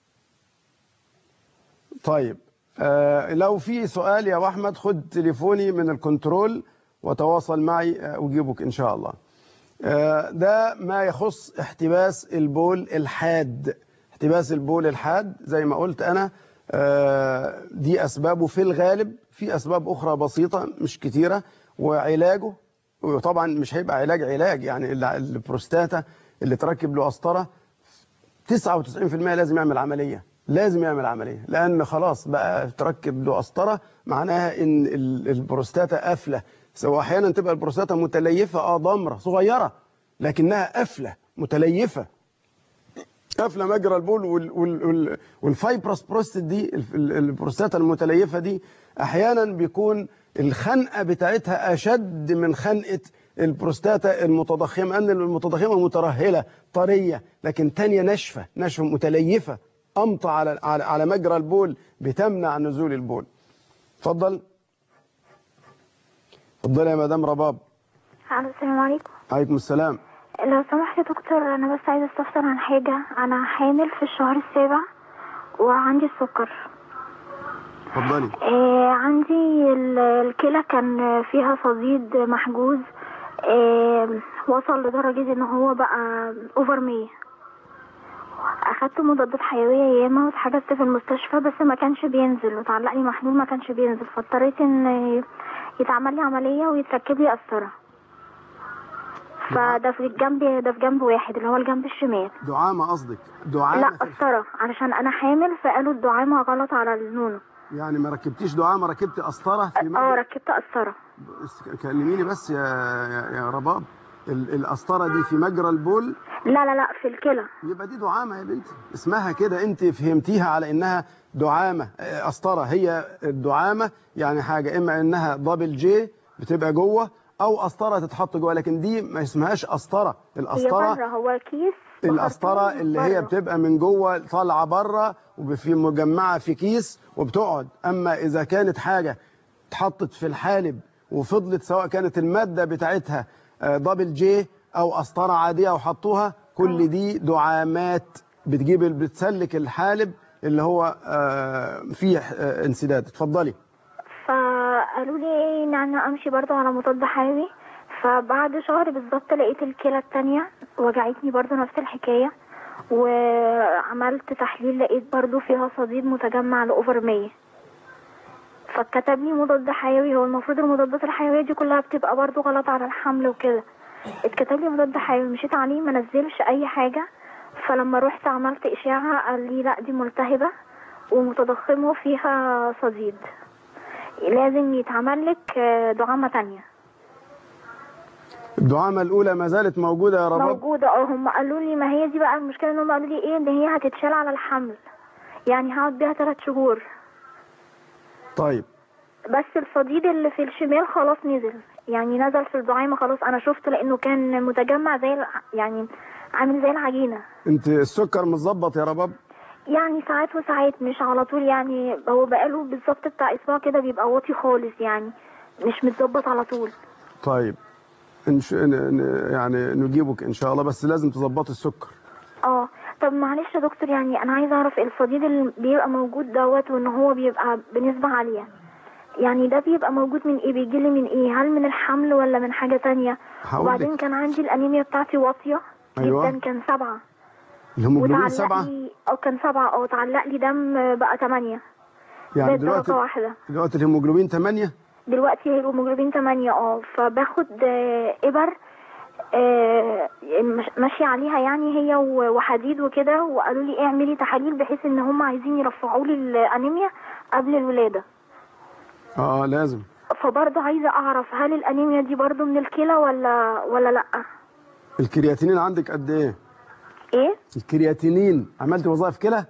طيب آه لو في سؤال يا ابو احمد خد تليفوني من الكنترول وتواصل معي آه، اجيبك ان شاء الله آه ده ما يخص احتباس البول الحاد احتباس البول الحاد زي ما قلت انا آه، دي أسبابه في الغالب في أسباب أخرى بسيطة مش كتيرة وعلاجه وطبعا مش هيبقى علاج علاج يعني ال- البروستاتا اللي تركب له قسطرة 99% لازم يعمل عملية لازم يعمل عملية لأن خلاص بقى تركب له قسطرة معناها إن ال- البروستاتا قافلة سواء أحيانا تبقى البروستاتا متليفة اه ضمرة صغيرة لكنها قافلة متليفة قافله مجرى البول وال وال وال والفايبرس بروستات دي الف- ال- البروستاتا المتليفه دي احيانا بيكون الخنقه بتاعتها اشد من خنقه البروستاتا المتضخمه ان المتضخمه مترهله طريه لكن تانية ناشفه ناشفه متليفه امطى على على على مجرى البول بتمنع نزول البول اتفضل اتفضل يا مدام رباب السلام عليكم عليكم السلام لو سمحت يا دكتور انا بس عايزه استفسر عن حاجه انا حامل في الشهر السابع وعندي السكر اتفضلي آه عندي ال- الكلى كان فيها صديد محجوز آه وصل لدرجة ان هو بقى اوفر 100 اخدت مضادات حيوية ياما واتحجزت في المستشفى بس ما كانش بينزل وتعلق لي محلول ما كانش بينزل فاضطريت ان يتعمل لي عملية ويتركب لي قسطرة فده في الجنب ده في جنب واحد اللي هو الجنب الشمال دعامة قصدك دعامة لا في- قسطرة علشان انا حامل فقالوا الدعامة غلط على النونو يعني ما ركبتيش دعامة ركبت قسطرة في اه مجرى ركبت قسطرة بس كلميني بس يا يا, يا رباب ال- القسطرة دي في مجرى البول لا لا لا في الكلى يبقى دي دعامة يا بنتي اسمها كده انت فهمتيها على انها دعامة آه، قسطرة هي الدعامة يعني حاجة اما انها دبل جي بتبقى جوه او قسطرة تتحط جوه لكن دي ما اسمهاش قسطرة هي القسطرة بره هو كيس القسطرة اللي هي بره. بتبقى من جوه طالعة بره وفي مجمعة في كيس وبتقعد أما إذا كانت حاجة اتحطت في الحالب وفضلت سواء كانت المادة بتاعتها آه، دبل جي أو قسطرة عادية وحطوها كل دي دعامات بتجيب بتسلك الحالب اللي هو آه، فيه آه، انسداد اتفضلي فقالوا لي ان انا امشي برضو على مضاد حيوي فبعد شهر بالظبط لقيت الكلى التانية وجعتني برضو نفس الحكاية وعملت تحليل لقيت برضو فيها صديد متجمع لأوفر 100 فكتب لي مضاد حيوي هو المفروض المضادات الحيوية دي كلها بتبقى برضو غلط على الحمل وكده اتكتب لي مضاد حيوي مشيت عليه ما نزلش اي حاجة فلما رحت عملت اشاعة قال لي لا دي ملتهبة ومتضخمة وفيها صديد لازم يتعمل لك آه، دعامة تانية الدعامة الأولى ما زالت موجودة يا رباب موجودة اه هم قالوا لي ما هي دي بقى المشكلة ان هم قالوا لي ايه ان هي هتتشال على الحمل يعني هقعد بيها ثلاث شهور طيب بس الصديد اللي في الشمال خلاص نزل يعني نزل في الدعامة خلاص انا شفته لانه كان متجمع زي الع- يعني عامل زي العجينة انت السكر متظبط يا رباب يعني ساعات وساعات مش على طول يعني هو بقاله بالظبط بتاع اسبوع كده بيبقى واطي خالص يعني مش متظبط على طول طيب إنش... ن- ن- يعني نجيبك ان شاء الله بس لازم تظبطي السكر اه طب معلش يا دكتور يعني انا عايزه اعرف الصديد اللي بيبقى موجود دوت وان هو بيبقى بنسبه عاليه يعني ده بيبقى موجود من ايه بيجيلي من ايه هل من الحمل ولا من حاجه تانية هقول وبعدين لك. كان عندي الانيميا بتاعتي واطيه أيوة. جدا كان سبعة الهيموجلوبين وتعلق سبعة لي او كان سبعة او تعلق لي دم بقى تمانية يعني زي دلوقتي درجة واحدة دلوقتي الهيموجلوبين 8 دلوقتي الهيموجلوبين 8 اه فباخد آه، ابر آه، مش- ماشيه عليها يعني هي و- وحديد وكده وقالوا لي اعملي تحاليل بحيث ان هم عايزين يرفعوا لي الانيميا قبل الولاده اه لازم فبرضه عايزه اعرف هل الانيميا دي برضه من الكلى ولا ولا لا الكرياتينين عندك قد ايه ايه الكرياتينين عملت وظائف كلى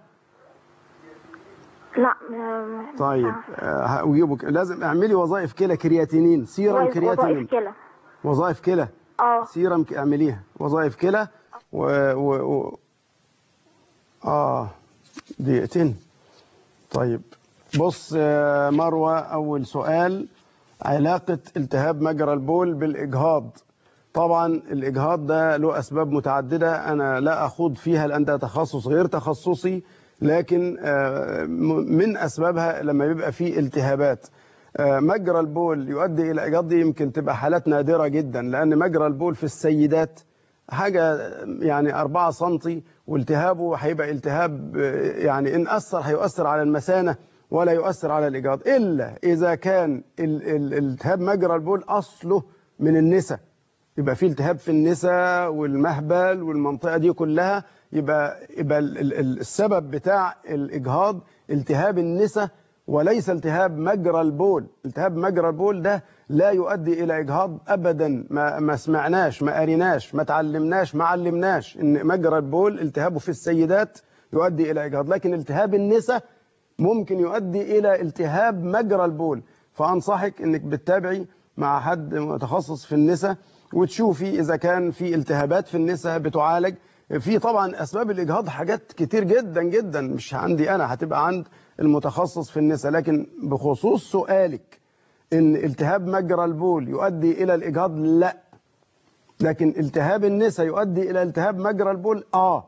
لا م- طيب آه، هجيبك لازم اعملي وظائف كلى كرياتينين سيرم وظائف كرياتينين كلى وظائف كلى اه سيرم ك- اعمليها وظائف كلى و... و... و... اه دقيقتين طيب بص يا مروة أول سؤال علاقة التهاب مجرى البول بالإجهاض طبعا الإجهاض ده له أسباب متعددة أنا لا أخوض فيها لأن ده تخصص غير تخصصي لكن آه، م- من أسبابها لما بيبقى فيه التهابات آه، مجرى البول يؤدي إلى إجهاض دي يمكن تبقى حالات نادرة جدا لأن مجرى البول في السيدات حاجة يعني 4 سنتي والتهابه هيبقى التهاب آه، يعني إن أثر هيؤثر على المثانة ولا يؤثر على الإجهاض إلا إذا كان ال- ال- الالتهاب مجرى البول أصله من النساء يبقى في التهاب في النساء والمهبل والمنطقة دي كلها يبقى يبقى ال- ال- ال- السبب بتاع الإجهاض التهاب النساء وليس التهاب مجرى البول التهاب مجرى البول ده لا يؤدي إلى إجهاض أبدا ما, ما سمعناش ما قريناش ما تعلمناش ما علمناش إن مجرى البول التهابه في السيدات يؤدي إلى إجهاض لكن التهاب النساء ممكن يؤدي إلى التهاب مجرى البول فأنصحك إنك بتتابعي مع حد متخصص في النساء وتشوفي إذا كان في التهابات في النساء بتعالج في طبعا أسباب الإجهاض حاجات كتير جدا جدا مش عندي أنا هتبقى عند المتخصص في النساء لكن بخصوص سؤالك إن التهاب مجرى البول يؤدي إلى الإجهاض لا لكن التهاب النساء يؤدي إلى التهاب مجرى البول آه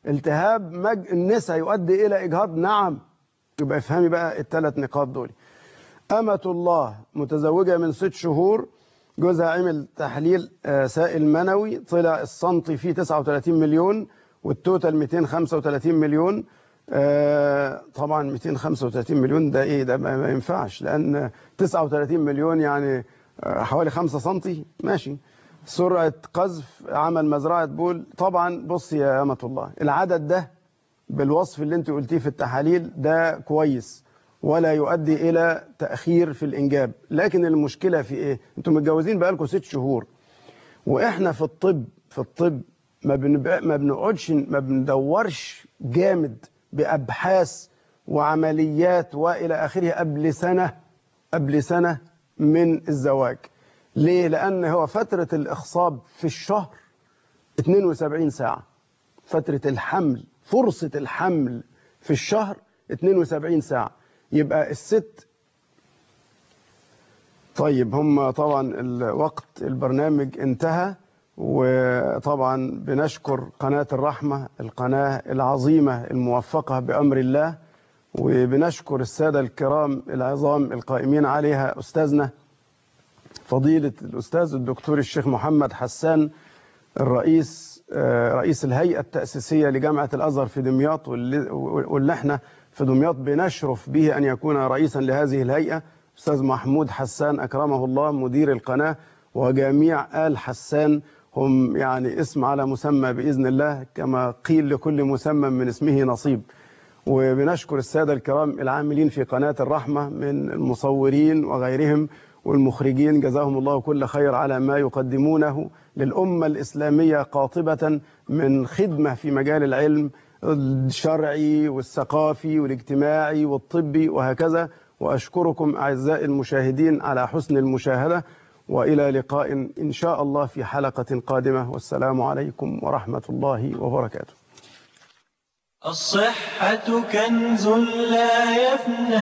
التهاب مج... النساء يؤدي إلى إجهاض نعم يبقى افهمي بقى الثلاث نقاط دول أمة الله متزوجة من ست شهور جوزها عمل تحليل آه، سائل منوي طلع السنتي فيه 39 مليون والتوتال 235 مليون آه، طبعا 235 مليون ده ايه ده ما ما ينفعش لان 39 مليون يعني آه، حوالي 5 سنتي ماشي سرعة قذف عمل مزرعة بول طبعا بص يا أمة الله العدد ده بالوصف اللي انت قلتيه في التحاليل ده كويس ولا يؤدي إلى تأخير في الإنجاب لكن المشكلة في إيه انتم متجوزين بقالكم ست شهور وإحنا في الطب في الطب ما بنبقى ما بنقعدش ما بندورش جامد بأبحاث وعمليات وإلى آخره قبل سنة قبل سنة من الزواج ليه؟ لأن هو فترة الإخصاب في الشهر 72 ساعة فترة الحمل فرصة الحمل في الشهر 72 ساعة يبقى الست طيب هم طبعا الوقت البرنامج انتهى وطبعا بنشكر قناة الرحمة القناة العظيمة الموفقة بأمر الله وبنشكر السادة الكرام العظام القائمين عليها أستاذنا فضيلة الأستاذ الدكتور الشيخ محمد حسان الرئيس آه، رئيس الهيئة التأسيسية لجامعة الأزهر في دمياط واللي واللي احنا في دمياط بنشرف به أن يكون رئيسا لهذه الهيئة أستاذ محمود حسان أكرمه الله مدير القناة وجميع آل حسان هم يعني اسم على مسمى بإذن الله كما قيل لكل مسمى من اسمه نصيب وبنشكر السادة الكرام العاملين في قناة الرحمة من المصورين وغيرهم والمخرجين جزاهم الله كل خير على ما يقدمونه للأمة الإسلامية قاطبة من خدمة في مجال العلم الشرعي والثقافي والاجتماعي والطبي وهكذا وأشكركم أعزائي المشاهدين على حسن المشاهدة وإلى لقاء إن شاء الله في حلقة قادمة والسلام عليكم ورحمة الله وبركاته الصحة كنز لا يفنى